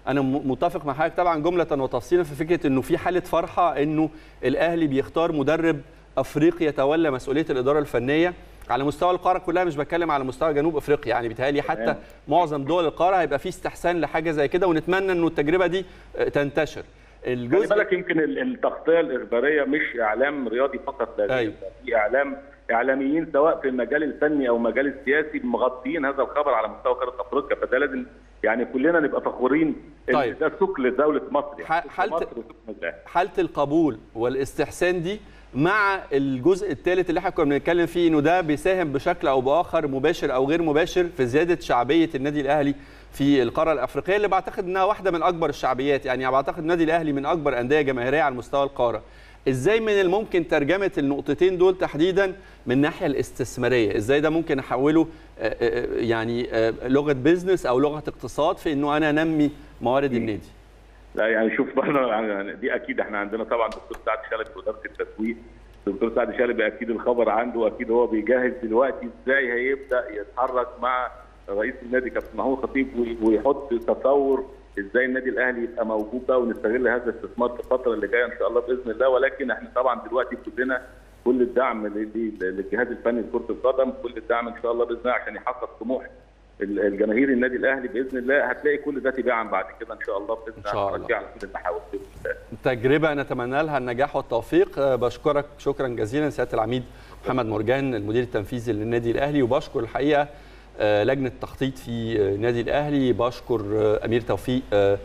انا م- متفق مع حضرتك طبعا جمله وتفصيلا في فكره انه في حاله فرحه انه الاهلي بيختار مدرب افريقي يتولى مسؤوليه الاداره الفنيه على مستوى القاره كلها مش بتكلم على مستوى جنوب افريقيا يعني بيتهيألي حتى تمام. معظم دول القاره هيبقى في استحسان لحاجه زي كده ونتمنى انه التجربه دي آه، تنتشر خلي الجزء بالك يمكن ال- التغطيه الاخباريه مش اعلام رياضي فقط لا أيوة. في اعلام اعلاميين سواء في المجال الفني او المجال السياسي مغطيين هذا الخبر على مستوى قاره افريقيا فده لازم يعني كلنا نبقى فخورين ان طيب. ده ثقل دوله مصر يعني ح- ثقل حالة- مصر وثقل الأهلي. حاله القبول والاستحسان دي مع الجزء الثالث اللي احنا كنا بنتكلم فيه انه ده بيساهم بشكل او باخر مباشر او غير مباشر في زياده شعبيه النادي الاهلي في القاره الافريقيه اللي بعتقد انها واحده من اكبر الشعبيات يعني بعتقد النادي الاهلي من اكبر انديه جماهيريه على مستوى القاره ازاي من الممكن ترجمه النقطتين دول تحديدا من الناحيه الاستثماريه ازاي ده ممكن احوله آه، آه، يعني آه، لغه بيزنس او لغه اقتصاد في انه انا انمي موارد النادي لا يعني شوف برضه يعني دي اكيد احنا عندنا طبعا دكتور سعد شلبي في اداره التسويق دكتور سعد شلبي اكيد الخبر عنده واكيد هو بيجهز دلوقتي ازاي هيبدا يتحرك مع رئيس النادي كابتن محمود خطيب وي- ويحط تصور ازاي النادي الاهلي يبقى موجود بقى ونستغل هذا الاستثمار في الفتره اللي جايه ان شاء الله باذن الله ولكن احنا طبعا دلوقتي كلنا كل الدعم ل- ل- للجهاز الفني لكره القدم كل الدعم ان شاء الله باذن الله عشان يحقق طموح ال- الجماهير النادي الاهلي باذن الله هتلاقي كل ده تباعا بعد كده ان شاء الله باذن إن شاء الله. هنرجع على كل المحاور باذن الله تجربة نتمنى لها النجاح والتوفيق أه، بشكرك شكرا جزيلا سيادة العميد محمد مرجان المدير التنفيذي للنادي الأهلي وبشكر الحقيقة أه، لجنة التخطيط في أه، النادي الأهلي بشكر أه، أمير توفيق أه،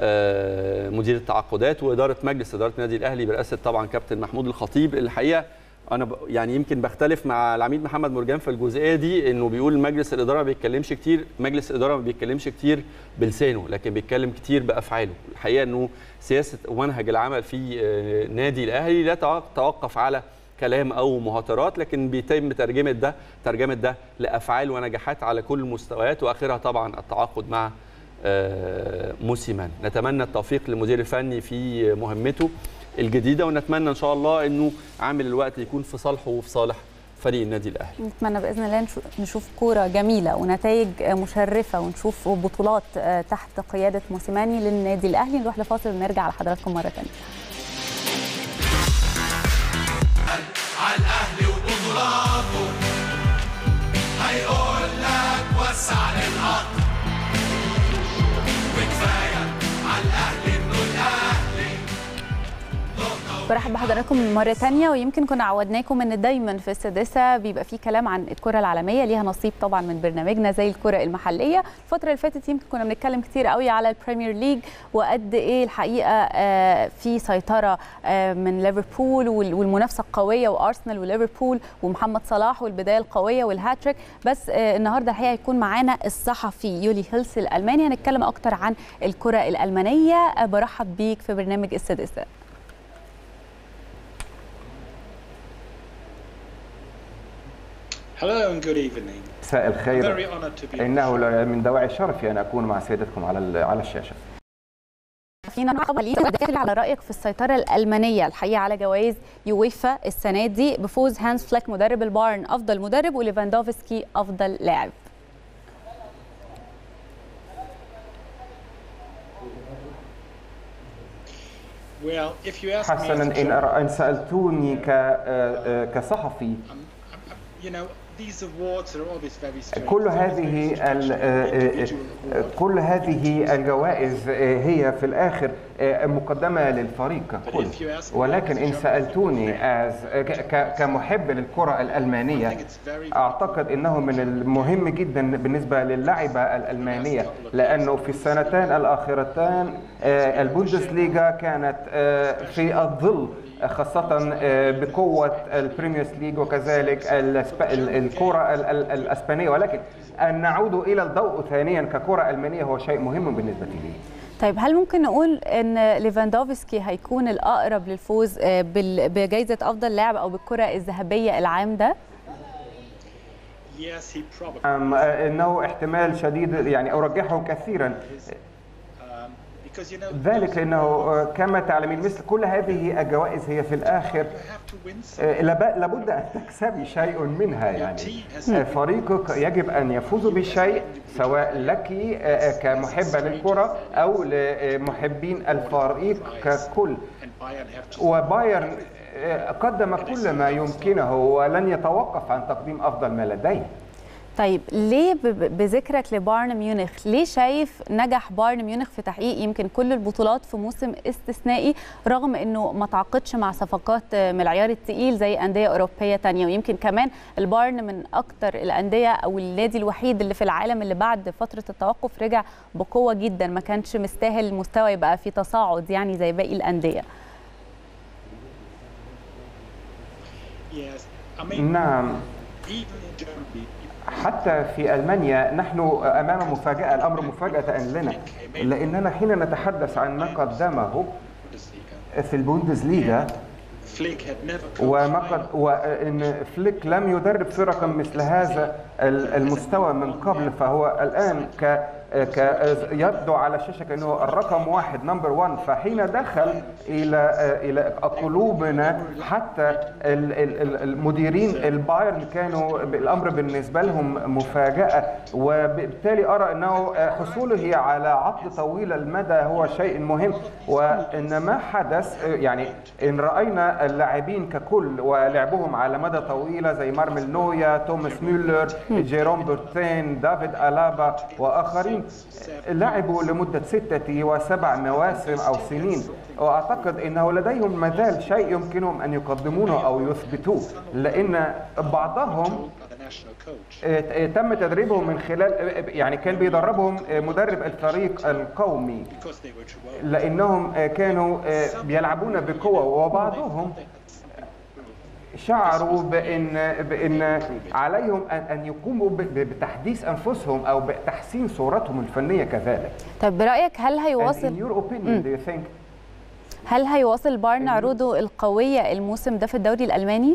أه، مدير التعاقدات وإدارة مجلس إدارة النادي الأهلي برئاسة طبعا كابتن محمود الخطيب الحقيقة انا ب... يعني يمكن بختلف مع العميد محمد مرجان في الجزئيه دي انه بيقول مجلس الاداره ما بيتكلمش كتير مجلس الاداره ما بيتكلمش كتير بلسانه لكن بيتكلم كتير بافعاله الحقيقه انه سياسه ومنهج العمل في آه، نادي الاهلي لا توقف على كلام او مهاترات لكن بيتم ترجمه ده ترجمه ده لافعال ونجاحات على كل المستويات واخرها طبعا التعاقد مع آه، موسيمان نتمنى التوفيق للمدير الفني في مهمته الجديده ونتمنى ان شاء الله انه عامل الوقت يكون في صالحه وفي صالح فريق النادي الاهلي نتمنى باذن الله نشو- نشوف كوره جميله ونتائج مشرفه ونشوف بطولات آه، تحت قياده موسيماني للنادي الاهلي نروح لفاصل ونرجع لحضراتكم مره ثانيه على الاهلي وبطولاته هيقول لك وسع للارض وكفايه على الاهلي انه الاهلي برحب بحضراتكم مرة تانية ويمكن كنا عودناكم ان دايما في السادسة بيبقى في كلام عن الكرة العالمية ليها نصيب طبعا من برنامجنا زي الكرة المحلية الفترة اللي فاتت يمكن كنا بنتكلم كتير قوي على البريمير ليج وقد ايه الحقيقة آه، في سيطرة آه، من ليفربول وال- والمنافسة القوية وارسنال وليفربول ومحمد صلاح والبداية القوية والهاتريك بس آه، النهاردة الحقيقة هيكون معانا الصحفي يولي هيلس الألماني هنتكلم أكتر عن الكرة الألمانية آه، برحب بيك في برنامج السادسة Hello and good evening. مساء Very الخير honored to be on إنه لا- من دواعي الشرف أن أكون مع سيادتكم على ال- على الشاشة فينا نعقب داخل على رايك في السيطره الالمانيه الحقيقه على جوائز يويفا السنه دي بفوز هانس فليك مدرب البايرن افضل مدرب وليفاندوفسكي افضل لاعب Well, if you ask me, as حسنا a إن journalist, إن سألتوني ك- آه، آه، كصحفي you know, these awards are always very strange. كل It's always very هذه strange ال- to آه، have آه، individual آه، award. كل هذه الجوائز آه، هي في الآخر آه، مقدمة للفريق ككل if you ask me ولكن as a إن journalist, سألتوني as- ك- ك- كمحب للكرة I الألمانية think it's very, very أعتقد أنه من المهم جدا بالنسبة للعبة الألمانية لأنه في السنتين الأخيرتان آه، البوندسليغا كانت آه، في الظل خاصة آه، بقوة البريميوس ليج وكذلك الأسب- ال- الكرة ال- ال- الأسبانية ولكن أن نعود إلى الضوء ثانيا ككرة ألمانية هو شيء مهم بالنسبة لي طيب هل ممكن نقول ان ليفاندوفسكي هيكون الاقرب للفوز آه، بال- بجائزه افضل لاعب او بالكره الذهبيه العام ده yes, he probably أم، آه، إنه احتمال شديد يعني أرجحه كثيرا um, because you know ذلك لأنه آه، كما تعلمين مثل كل هذه الجوائز هي في الآخر you have to win some. آه، لاب- لابد أن تكسبي شيء منها يعني آه، فريقك يجب أن يفوز بشيء سواء لك آه، كمحبة للكرة أو لمحبين الفريق ككل and Bayern have to وبايرن آه، قدم كل ما يمكنه ولن يتوقف عن تقديم أفضل ما لديه طيب ليه ب- ب- بذكرك لبايرن ميونخ ليه شايف نجح بايرن ميونخ في تحقيق يمكن كل البطولات في موسم استثنائي رغم انه ما تعاقدش مع صفقات آه، من العيار التقيل زي انديه اوروبيه تانية ويمكن كمان البايرن من اكتر الانديه او النادي الوحيد اللي في العالم اللي بعد فتره التوقف رجع بقوه جدا ما كانش مستاهل المستوى يبقى في تصاعد يعني زي باقي الانديه yes. I mean نعم even in Germany حتى في ألمانيا نحن أمام مفاجأة الأمر مفاجأة لنا لأننا حين نتحدث عن ما قدمه Bundesliga في البوندسليغا Flick had never coached وما Bayern. قد وان فليك لم يدرب فرقا مثل هذا ال- المستوى من قبل فهو الان ك ك يبدو على الشاشه كانه الرقم واحد نمبر 1 فحين دخل الى الى قلوبنا حتى ال- ال- ال- المديرين البايرن كانوا الامر بالنسبه لهم مفاجاه وبالتالي ارى انه حصوله على عقد طويل المدى هو شيء مهم وان ما حدث يعني ان راينا اللاعبين ككل ولعبهم على مدى طويله زي مارميل نويا توماس ميولر جيروم بورتين دافيد الابا واخرين لعبوا لمده سته وسبع مواسم او سنين واعتقد انه لديهم مازال شيء يمكنهم ان يقدمونه او يثبتوه لان بعضهم by the national coach. آه، تم تدريبهم من خلال آه، يعني كان بيدربهم آه، مدرب الفريق القومي Because they were too old. لانهم آه، كانوا آه، بيلعبون بقوه وبعضهم شعروا بان بان عليهم ان ان يقوموا ب- ب- بتحديث انفسهم او بتحسين صورتهم الفنيه كذلك. طب برايك هل And in هيواصل your opinion, do you think هل هيواصل بايرن عروضه القويه الموسم ده في الدوري الالماني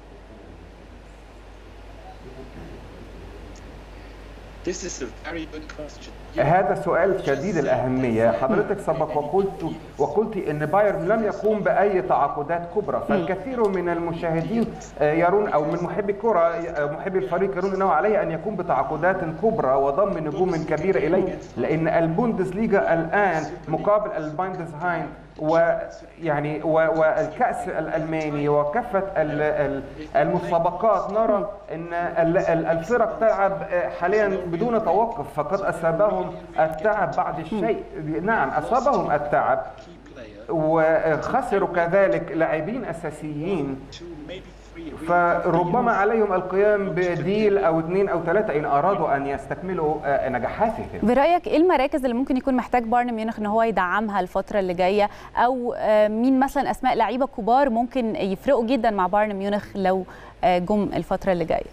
This is a very good question. هذا سؤال شديد الأهمية حضرتك سبق وقلت وقلت أن بايرن لم يقوم بأي تعاقدات كبرى فالكثير من المشاهدين آه، يرون أو من محبي الكرة آه، محبي الفريق يرون أنه عليه أن يقوم بتعاقدات كبرى وضم نجوم كبيرة إليه لأن البوندسليغا الآن مقابل البايندسهاين ويعني و- والكأس الألماني وكافة ال- ال- المسابقات نرى أن ال- ال- الفرق تلعب آه، حاليا بدون توقف فقد أصابهم التعب بعد الشيء نعم أصابهم التعب Key player, وخسروا كذلك لاعبين أساسيين two, maybe three. فربما عليهم القيام بديل أو اثنين أو ثلاثة إن أرادوا أن يستكملوا آه، نجاحاتهم برايك ايه المراكز اللي ممكن يكون محتاج بايرن ميونخ ان هو يدعمها الفتره اللي جايه او آه، مين مثلا اسماء لعيبه كبار ممكن يفرقوا جدا مع بايرن ميونخ لو آه، جم الفتره اللي جايه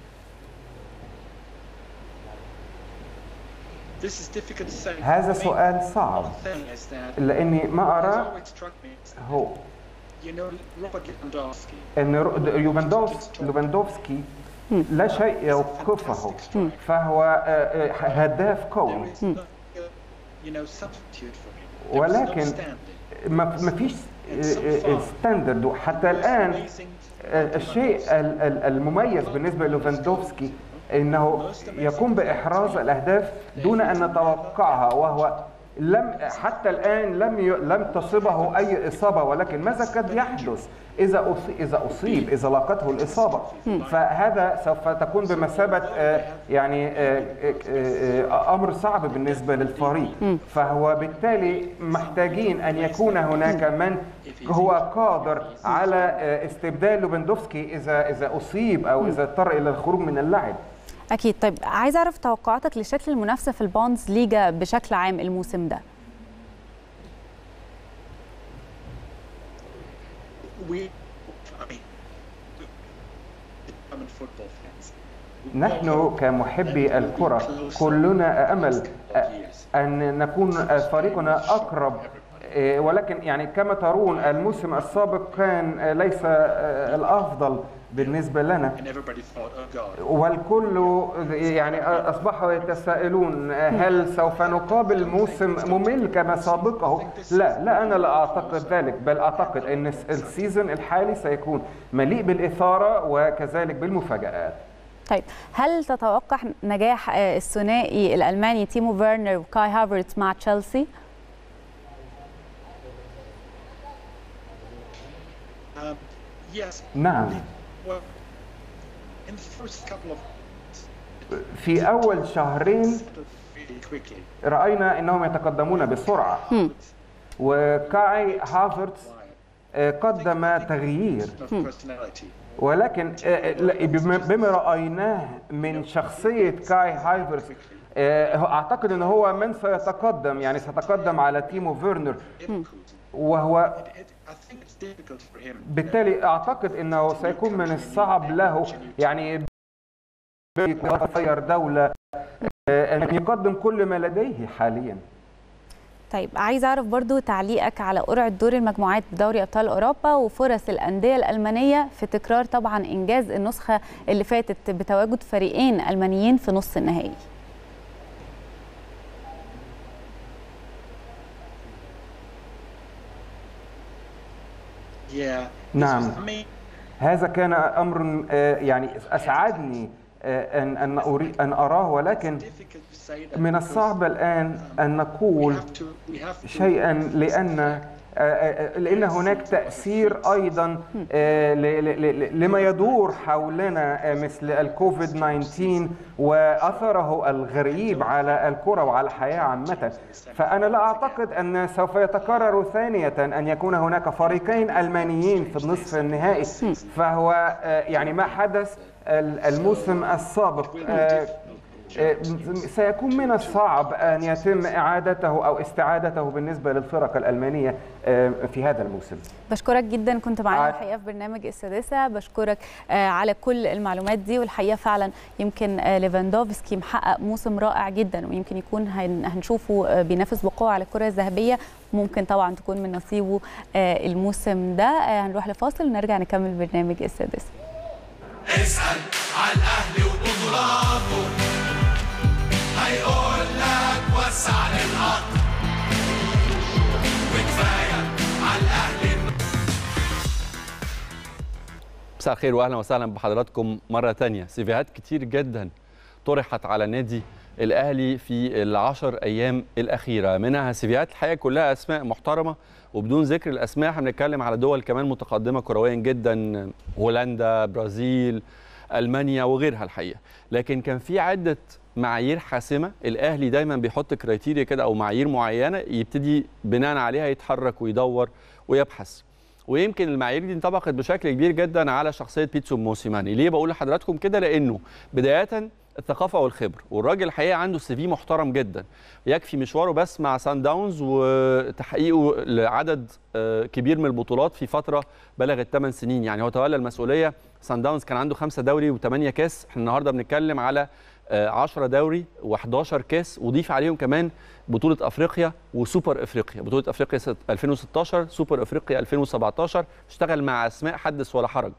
This is difficult to say. هذا I mean, سؤال صعب One thing is that لأني ما what أرى always struck me is, هو you know, Robert Lewandowski. ان رو- يوفندوفس- لوفاندوفسكي لا شيء يوقفه فهو آه، آه، هداف قوي There is no, you know, substitute for him. There is no ولكن standing. ما ما فيش ستاندرد حتى الان Amazing. آه، الشيء ال- ال- المميز بالنسبه لوفاندوفسكي انه يقوم باحراز الاهداف دون ان نتوقعها وهو لم حتى الان لم ي... لم تصبه اي اصابه ولكن ماذا قد يحدث اذا أصيب اذا اصيب اذا لاقته الاصابه فهذا سوف تكون بمثابه آه، يعني آه، آه، آه، امر صعب بالنسبه للفريق فهو بالتالي محتاجين ان يكون هناك من هو قادر على آه، استبدال لوفاندوفسكي اذا اذا اصيب او اذا اضطر الى الخروج من اللعب اكيد طيب عايز اعرف توقعاتك لشكل المنافسه في البونز ليجا بشكل عام الموسم ده We, I mean, German football fans. نحن كمحبي الكرة كلنا أمل أن نكون فريقنا أقرب إيه، ولكن يعني كما ترون الموسم السابق كان آه، ليس آه، الافضل بالنسبه لنا And everybody thought, oh God, والكل يعني اصبحوا يتساءلون هل سوف نقابل موسم ممل كما سابقه؟ لا لا انا لا اعتقد ذلك بل اعتقد ان السيزون الحالي سيكون مليء بالاثاره وكذلك بالمفاجات. طيب هل تتوقع نجاح آه، الثنائي الالماني تيمو فيرنر وكاي هافرتز مع تشيلسي؟ um, yes. نعم Well, in the first couple of في اول شهرين really quickly, راينا انهم يتقدمون بسرعه وكاي هافرتز آه، قدم تغيير of personality. ولكن آه، لا، بما بما رايناه من شخصيه كاي هايفرز آه، هو- اعتقد ان هو من سيتقدم يعني سيتقدم على تيمو فيرنر وهو It, I think it's difficult for him. بالتالي اعتقد انه سيكون من الصعب له يعني يغير دوله آه، ان يقدم كل ما لديه حاليا طيب عايز اعرف برضو تعليقك على قرعه دور المجموعات بدوري ابطال اوروبا وفرص الانديه الالمانيه في تكرار طبعا انجاز النسخه اللي فاتت بتواجد فريقين المانيين في نص النهائي Yeah. نعم. I mean, هذا كان امر آه، يعني اسعدني آه، ان ان اريد ان اراه ولكن difficult to say that من because الصعب الان ان we نقول have to, we have to شيئا لان آه، آه، لان هناك تاثير ايضا آه، ل- ل- ل- لما يدور حولنا آه، مثل الكوفيد 19 واثره الغريب على الكره وعلى الحياه عامه فانا لا اعتقد ان سوف يتكرر ثانيه ان يكون هناك فريقين المانيين في النصف النهائي فهو آه، يعني ما حدث ال- الموسم السابق آه، آه، سيكون من الصعب أن يتم إعادته أو استعادته بالنسبة للفرق الألمانية آه، في هذا الموسم بشكرك جدا كنت معانا ع- الحقيقه في برنامج السادسه بشكرك آه، على كل المعلومات دي والحقيقه فعلا يمكن آه، ليفاندوفسكي محقق موسم رائع جدا ويمكن يكون هن- هنشوفه آه، بينافس بقوه على الكره الذهبيه ممكن طبعا تكون من نصيبه آه، الموسم ده آه، هنروح لفاصل ونرجع نكمل برنامج السادسه اسأل على الأهلي وبطولاته هيقول لك وسع للقطر وكفاية على الأهلي مساء الخير واهلا وسهلا بحضراتكم مره تانية سيفيهات كتير جدا طرحت على النادي الاهلي في العشر ايام الاخيره منها سيفيهات الحقيقه كلها اسماء محترمه وبدون ذكر الاسماء احنا بنتكلم على دول كمان متقدمه كرويا جدا هولندا برازيل المانيا وغيرها الحقيقه لكن كان في عده معايير حاسمه الاهلي دايما بيحط كرايتيريا كده او معايير معينه يبتدي بناء عليها يتحرك ويدور ويبحث ويمكن المعايير دي انطبقت بشكل كبير جدا على شخصيه بيتسو موسيماني ليه بقول لحضراتكم كده لانه بدايه الثقافه والخبره والراجل الحقيقه عنده سي في محترم جدا يكفي مشواره بس مع سان داونز وتحقيقه لعدد آه، كبير من البطولات في فتره بلغت 8 سنين يعني هو تولى المسؤوليه سان داونز كان عنده خمسة دوري و8 كاس احنا النهارده بنتكلم على آه، 10 دوري و11 كاس وضيف عليهم كمان بطوله افريقيا وسوبر افريقيا بطوله افريقيا ست- 2016 سوبر افريقيا 2017 اشتغل مع اسماء حدث ولا حرج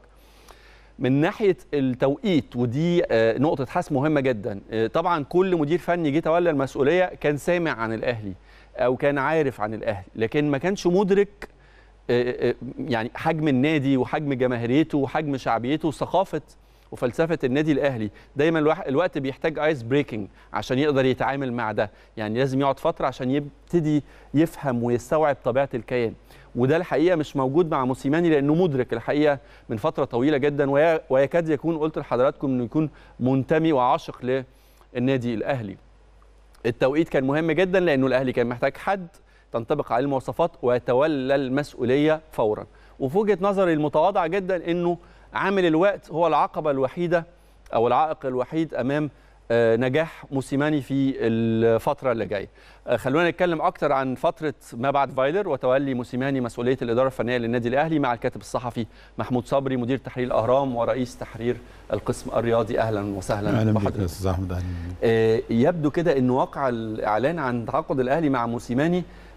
من ناحيه التوقيت ودي آه، نقطه حسم مهمه جدا آه، طبعا كل مدير فني جه تولى المسؤوليه كان سامع عن الاهلي او كان عارف عن الاهلي لكن ما كانش مدرك آه، آه، يعني حجم النادي وحجم جماهيريته وحجم شعبيته وثقافه وفلسفه النادي الاهلي دايما الواحد- الوقت بيحتاج ايس بريكنج عشان يقدر يتعامل مع ده يعني لازم يقعد فتره عشان يبتدي يفهم ويستوعب طبيعه الكيان وده الحقيقه مش موجود مع موسيماني لانه مدرك الحقيقه من فتره طويله جدا وي- ويكاد يكون قلت لحضراتكم انه يكون منتمي وعاشق للنادي الاهلي التوقيت كان مهم جدا لانه الاهلي كان محتاج حد تنطبق عليه المواصفات ويتولى المسؤوليه فورا وفي وجهه نظري المتواضعه جدا انه عامل الوقت هو العقبه الوحيده او العائق الوحيد امام آه، نجاح موسيماني في الفتره اللي جايه آه، خلونا نتكلم اكتر عن فتره ما بعد فايلر وتولي موسيماني مسؤوليه الاداره الفنيه للنادي الاهلي مع الكاتب الصحفي محمود صبري مدير تحرير الاهرام ورئيس تحرير القسم الرياضي اهلا وسهلا اهلا بك بحضرتك. يا استاذ احمد اهلا بك آه، يبدو كده ان واقع الاعلان عن تعاقد الاهلي مع موسيماني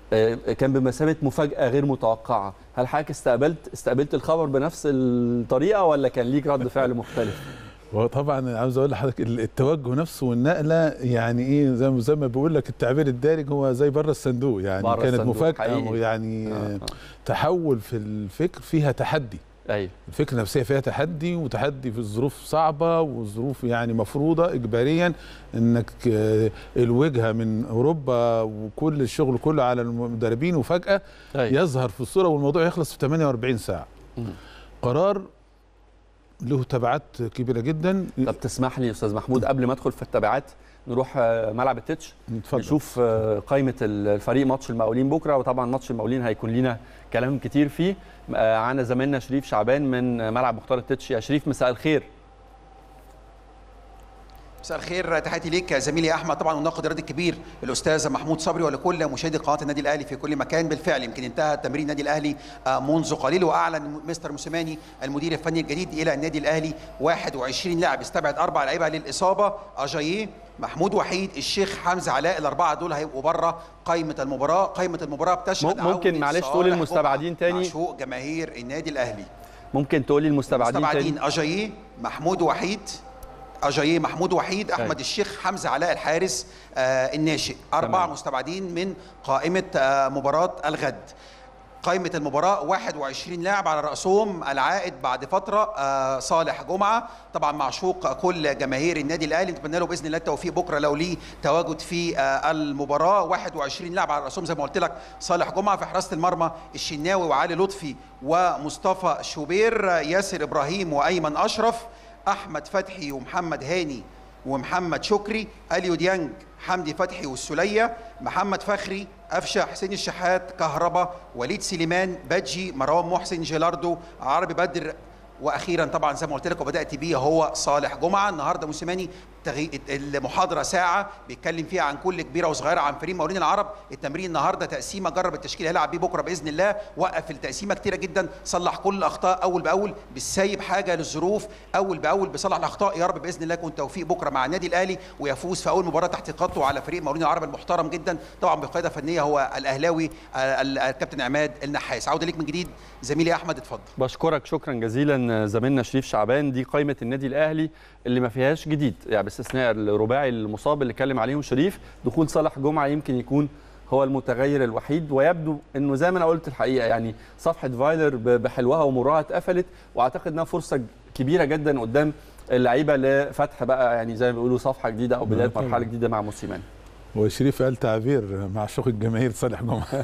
آه، كان بمثابه مفاجاه غير متوقعه هل حضرتك استقبلت استقبلت الخبر بنفس الطريقه ولا كان ليك رد فعل مختلف وطبعا عاوز اقول لحضرتك ال- التوجه نفسه والنقله يعني ايه زي ما زي ما بقول لك التعبير الدارج هو زي بره الصندوق يعني بره كانت الصندوق، مفاجاه حقيقي. يعني آه، آه. آه. تحول في الفكر فيها تحدي ايوه الفكره النفسيه فيها تحدي وتحدي في الظروف صعبه والظروف يعني مفروضه اجباريا انك آه، الوجهه من اوروبا وكل الشغل كله على المدربين وفجاه أيوة. يظهر في الصوره والموضوع يخلص في 48 ساعه مم. قرار له تبعات كبيره جدا طب تسمح لي يا استاذ محمود قبل ما ادخل في التبعات نروح آه، ملعب التتش اتفضل. نشوف آه، قائمه الفريق ماتش المقاولين بكره وطبعا ماتش المقاولين هيكون لينا كلام كتير فيه آه، معانا زميلنا شريف شعبان من آه، ملعب مختار التتش يا شريف مساء الخير مساء الخير تحياتي ليك زميلي احمد طبعا والناقد الرياضي الكبير الاستاذ محمود صبري ولكل مشاهدي قناه النادي الاهلي في كل مكان بالفعل يمكن انتهى تمرين النادي الاهلي آه، منذ قليل واعلن مستر موسيماني المدير الفني الجديد الى النادي الاهلي 21 لاعب استبعد اربع لعيبه للاصابه اجاييه محمود وحيد الشيخ حمزه علاء الاربعه دول هيبقوا بره قائمه المباراه قائمه المباراه بتشهد مم- ممكن عودة معلش تقول صالح المستبعدين جمعة تاني؟ معشوق جماهير النادي الاهلي ممكن تقولي المستبعدين تاني مستبعدين اجاييه محمود وحيد اجاييه محمود وحيد احمد أيوة. الشيخ حمزه علاء الحارس آه الناشئ اربعه تمام. مستبعدين من قائمه آه مباراه الغد قائمة المباراة 21 لاعب على رأسهم العائد بعد فترة آه صالح جمعة طبعا معشوق كل جماهير النادي الأهلي نتمنى له بإذن الله التوفيق بكرة لو ليه تواجد في آه المباراة 21 لاعب على رأسهم زي ما قلت لك صالح جمعة في حراسة المرمى الشناوي وعلي لطفي ومصطفى شوبير آه، ياسر إبراهيم وأيمن أشرف أحمد فتحي ومحمد هاني ومحمد شكري اليو ديانج حمدي فتحي والسليه محمد فخري افشا حسين الشحات كهربا وليد سليمان بادجي مروان محسن جيلاردو عربي بدر واخيرا طبعا زي ما قلت لك وبدات بيه هو صالح جمعه النهارده موسيماني تغي... المحاضره ساعه بيتكلم فيها عن كل كبيره وصغيره عن فريق مقاولين العرب التمرين النهارده تقسيمه جرب التشكيل هيلعب بيه بكره باذن الله وقف التقسيمه كتيره جدا صلح كل الاخطاء اول باول بالسايب حاجه للظروف اول باول بيصلح الاخطاء يا رب باذن الله يكون توفيق بكره مع النادي الاهلي ويفوز في اول مباراه تحت قطه على فريق مقاولين العرب المحترم جدا طبعا بقياده فنيه هو الاهلاوي آه، ال- الكابتن عماد النحاس عوده ليك من جديد زميلي احمد اتفضل بشكرك شكرا جزيلا زميلنا شريف شعبان دي قائمه النادي الاهلي اللي ما فيهاش جديد يعني باستثناء الرباعي المصاب اللي اتكلم عليهم شريف دخول صالح جمعه يمكن يكون هو المتغير الوحيد ويبدو انه زي ما انا قلت الحقيقه يعني صفحه فايلر ب- بحلوها ومرها اتقفلت واعتقد انها فرصه كبيره جدا قدام اللعيبه لفتح بقى يعني زي ما بيقولوا صفحه جديده او بدايه طبعاً. مرحله جديده مع موسيماني وشريف قال تعبير معشوق الجماهير صالح جمعه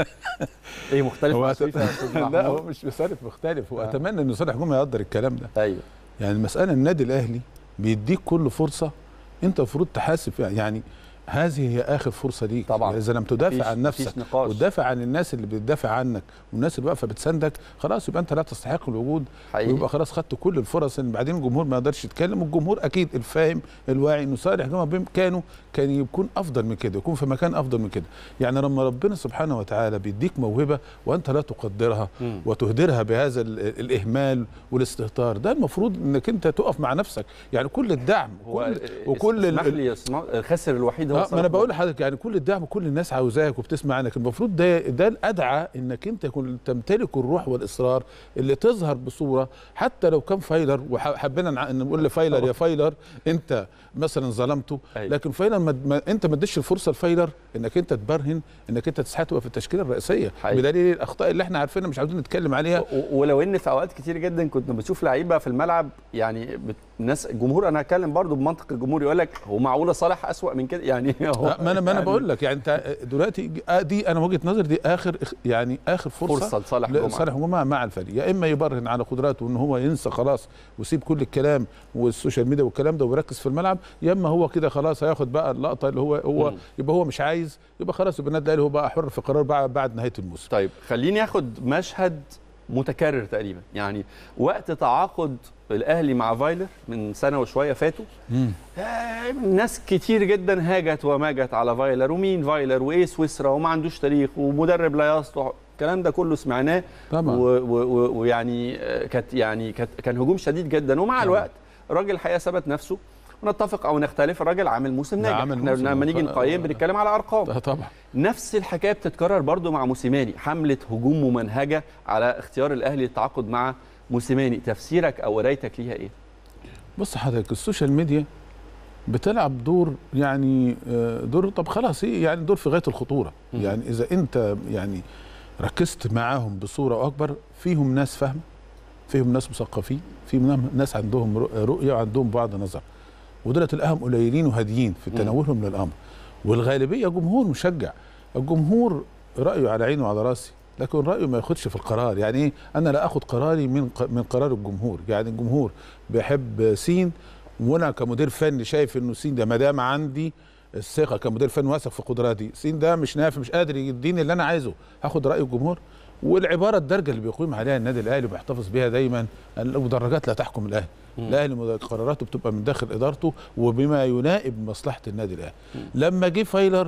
ايه مختلف مع هو شريف يا أستاذ لا هو محمود؟ مش مختلف مختلف آه. واتمنى ان صالح جمعه يقدر الكلام ده ايوه يعني المساله النادي الاهلي بيديك كل فرصه انت المفروض تحاسب فيها يعني هذه هي اخر فرصه ليك طبعاً. اذا لم تدافع مفيش- عن مفيش نفسك نقاش. وتدافع عن الناس اللي بتدافع عنك والناس اللي واقفه بتساندك خلاص يبقى انت لا تستحق الوجود حقيقي. ويبقى خلاص خدت كل الفرص ان بعدين الجمهور ما يقدرش يتكلم والجمهور اكيد الفاهم الواعي انه صالح جمعه بامكانه كان يكون افضل من كده يكون في مكان افضل من كده يعني لما ربنا سبحانه وتعالى بيديك موهبه وانت لا تقدرها مم. وتهدرها بهذا ال- الاهمال والاستهتار ده المفروض انك انت تقف مع نفسك يعني كل الدعم هو كل وكل اسمح ال- لي يا أستاذ محمود، الخاسر الوحيد هو آه ما صالح انا بقول جمعة. لحضرتك يعني كل الدعم وكل الناس عاوزاك وبتسمع عنك المفروض ده ده الادعى انك انت يكون تمتلك الروح والاصرار اللي تظهر بصوره حتى لو كان فايلر وحبينا نع- ان نقول لفايلر يا فايلر انت مثلا ظلمته أيوة. لكن فايلر ما ما انت ما اديتش الفرصه لفايلر انك انت تبرهن انك انت تستحق تبقى في التشكيله الرئيسيه حقيقي. بدليل الاخطاء اللي احنا عارفينها مش عاوزين نتكلم عليها و- ولو ان في اوقات كتير جدا كنت بشوف لعيبه في الملعب يعني بت- الناس الجمهور انا هتكلم برضو بمنطق الجمهور يقول لك هو معقوله صالح اسوأ من كده يعني هو لا، ما انا ما انا يعني بقول لك يعني انت دلوقتي آه دي انا وجهه نظري دي اخر اخ- يعني اخر فرصه فرصة لصالح جمعة. صالح جمعه مع الفريق يا اما يبرهن على قدراته ان هو ينسى خلاص ويسيب كل الكلام والسوشيال ميديا والكلام ده ويركز في الملعب يا اما هو كده خلاص هياخد بقى اللقطه اللي هو هو مم. يبقى هو مش عايز يبقى خلاص يبقى النادي الاهلي هو بقى حر في قرار بعد, بعد نهايه الموسم طيب خليني اخد مشهد متكرر تقريبا يعني وقت تعاقد الاهلي مع فايلر من سنه وشويه فاتوا آه، ناس كتير جدا هاجت وماجت على فايلر ومين فايلر وايه سويسرا وما عندوش تاريخ ومدرب لا يصلح الكلام ده كله سمعناه طبعا. و- و- و- ويعني آه، كانت يعني كانت كان هجوم شديد جدا ومع الوقت الراجل الحقيقه ثبت نفسه ونتفق او نختلف الراجل عامل موسم ده ناجح عامل احنا موسم لما نيجي وف- نقيم بنتكلم على ارقام ده طبعا نفس الحكايه بتتكرر برضو مع موسيماني حمله هجوم ممنهجه على اختيار الاهلي للتعاقد مع موسيماني تفسيرك او قرايتك ليها ايه بص حضرتك السوشيال ميديا بتلعب دور يعني آه، دور طب خلاص ايه يعني دور في غايه الخطوره مم. يعني اذا انت يعني ركزت معاهم بصوره اكبر فيهم ناس فاهمه فيهم ناس مثقفين فيهم ناس عندهم رؤ- رؤيه وعندهم بعد نظر ودول تلاقيهم قليلين وهاديين في مم. تناولهم للامر والغالبيه جمهور مشجع الجمهور رايه على عيني وعلى راسي لكن رايه ما ياخدش في القرار يعني ايه انا لا اخد قراري من ق- من قرار الجمهور يعني الجمهور بيحب سين وانا كمدير فني شايف انه سين ده ما دام عندي الثقه كمدير فني واثق في قدراتي سين ده مش نافع مش قادر يديني اللي انا عايزه هاخد راي الجمهور والعباره الدارجه اللي بيقيم عليها النادي الاهلي وبيحتفظ بيها دايما المدرجات لا تحكم الاهلي الاهلي مد- قراراته بتبقى من داخل ادارته وبما ينائب مصلحه النادي الاهلي لما جه فايلر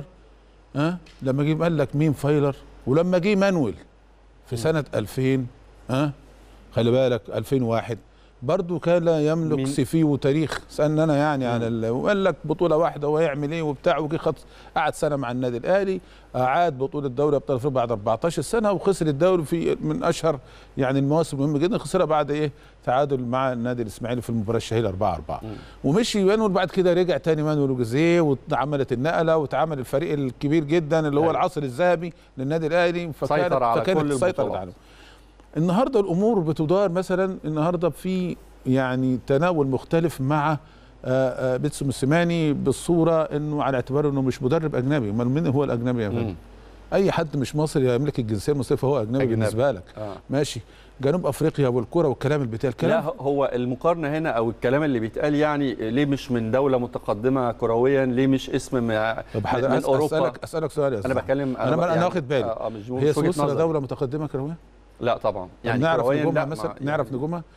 ها لما جه قال لك مين فايلر ولما جه مانويل في سنه 2000 ها خلي بالك 2001 برضه كان لا يملك مين؟ سي في وتاريخ سالنا انا يعني على ال- وقال لك بطوله واحده وهيعمل ايه وبتاع وجه خد قعد سنه مع النادي الاهلي اعاد بطوله دوري ابطال افريقيا بعد 14 سنه وخسر الدوري في من اشهر يعني المواسم المهمه جدا خسرها بعد ايه تعادل مع النادي الاسماعيلي في المباراه الشهيره 4 4 ومشي مانويل بعد كده رجع تاني مانويل وجوزيه واتعملت النقله واتعمل الفريق الكبير جدا اللي هو أيوة. العصر الذهبي للنادي الاهلي فكانت سيطر على فكانت كل سيطرت البطولات. عليه النهارده الامور بتدار مثلا النهارده في يعني تناول مختلف مع آه، آه، بيتسو موسيماني بالصوره انه على اعتباره انه مش مدرب اجنبي امال مين هو الاجنبي يا فندم مم. اي حد مش مصري يملك الجنسيه المصريه فهو اجنبي, أجنبي. بالنسبه لك آه. ماشي جنوب افريقيا والكره والكلام اللي بيتقال لا كلام هو المقارنه هنا او الكلام اللي بيتقال يعني ليه مش من دوله متقدمه كرويا ليه مش اسم من, طب حضرتك من أس- اوروبا اسالك اسالك سؤال يا انا أستاذ بتكلم انا انا, يعني- واخد بالي آه آه، مش هي مش وجهة سويسرا نظري. دوله متقدمه كرويا لا طبعا يعني يعني نعرف كروياً نجومها لا، مثلا ما- نعرف يعني نجومها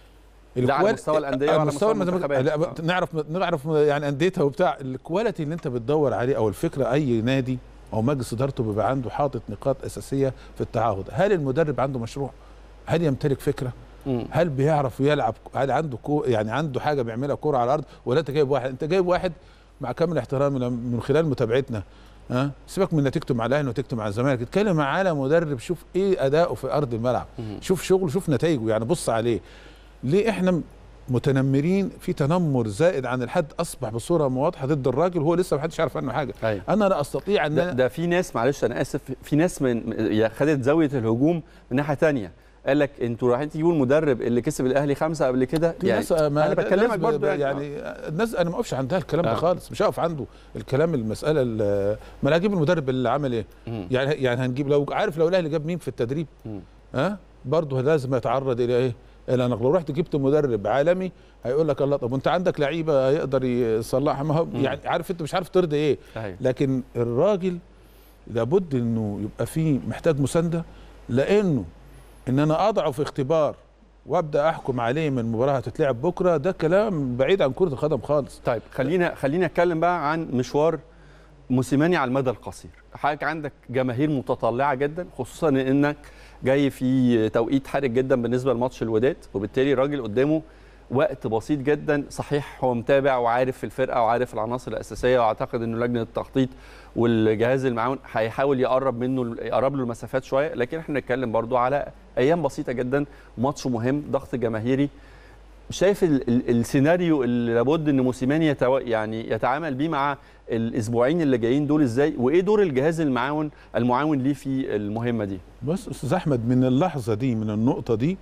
لا، على الكوال- مستوى الأندية على وعلى مستوى مستوى المنتخبات. المنتخبات. لا نعرف نعرف يعني انديتها وبتاع الكواليتي اللي انت بتدور عليه او الفكره اي نادي او مجلس ادارته بيبقى عنده حاطط نقاط اساسيه في التعاقد هل المدرب عنده مشروع هل يمتلك فكره مم. هل بيعرف يلعب هل عنده كو يعني عنده حاجه بيعملها كوره على الارض ولا انت جايب واحد انت جايب واحد مع كامل احترامي لم- من خلال متابعتنا ها سيبك من نتيجته مع الاهلي ونتيجته مع الزمالك اتكلم على مدرب شوف ايه اداؤه في ارض الملعب مم. شوف شغله شوف نتائجه يعني بص عليه ليه احنا متنمرين في تنمر زائد عن الحد اصبح بصوره واضحه ضد الراجل وهو لسه ما حدش عارف عنه حاجه أيوة. انا لا استطيع ان ده, أنا- ده في ناس معلش انا اسف في ناس من يا خدت زاويه الهجوم من ناحيه تانية قال لك انتوا رايحين تجيبوا المدرب اللي كسب الاهلي خمسه قبل كده في يعني ناس ما- انا ناس بكلمك ب- برضه ب- يعني, يعني الناس انا ما اقفش عندها الكلام آه. ده خالص مش هقف عنده الكلام المساله ال- ما انا هجيب المدرب اللي عمل ايه مم. يعني يعني هنجيب لو عارف لو الاهلي جاب مين في التدريب مم. ها أه؟ برضه لازم يتعرض الى ايه الى نقل لو رحت جبت مدرب عالمي هيقول لك الله طب وانت عندك لعيبه يقدر يصلحها ما هو مم. يعني عارف انت مش عارف ترضي ايه أيوة. لكن الراجل لابد انه يبقى فيه محتاج مسانده لانه ان انا اضعه في اختبار وابدا احكم عليه من مباراه هتتلعب بكره ده كلام بعيد عن كره القدم خالص طيب خلينا خلينا اتكلم بقى عن مشوار موسيماني على المدى القصير حضرتك عندك جماهير متطلعه جدا خصوصا انك جاي في توقيت حرج جدا بالنسبه لماتش الوداد وبالتالي الراجل قدامه وقت بسيط جدا صحيح هو متابع وعارف الفرقه وعارف العناصر الاساسيه واعتقد انه لجنه التخطيط والجهاز المعاون هيحاول يقرب منه يقرب له المسافات شويه لكن احنا بنتكلم برضو على ايام بسيطه جدا ماتش مهم ضغط جماهيري شايف ال ال السيناريو اللي لابد ان موسيماني يتو... يعني يتعامل بيه مع الاسبوعين اللي جايين دول ازاي وايه دور الجهاز المعاون المعاون ليه في المهمه دي بص استاذ احمد من اللحظه دي من النقطه دي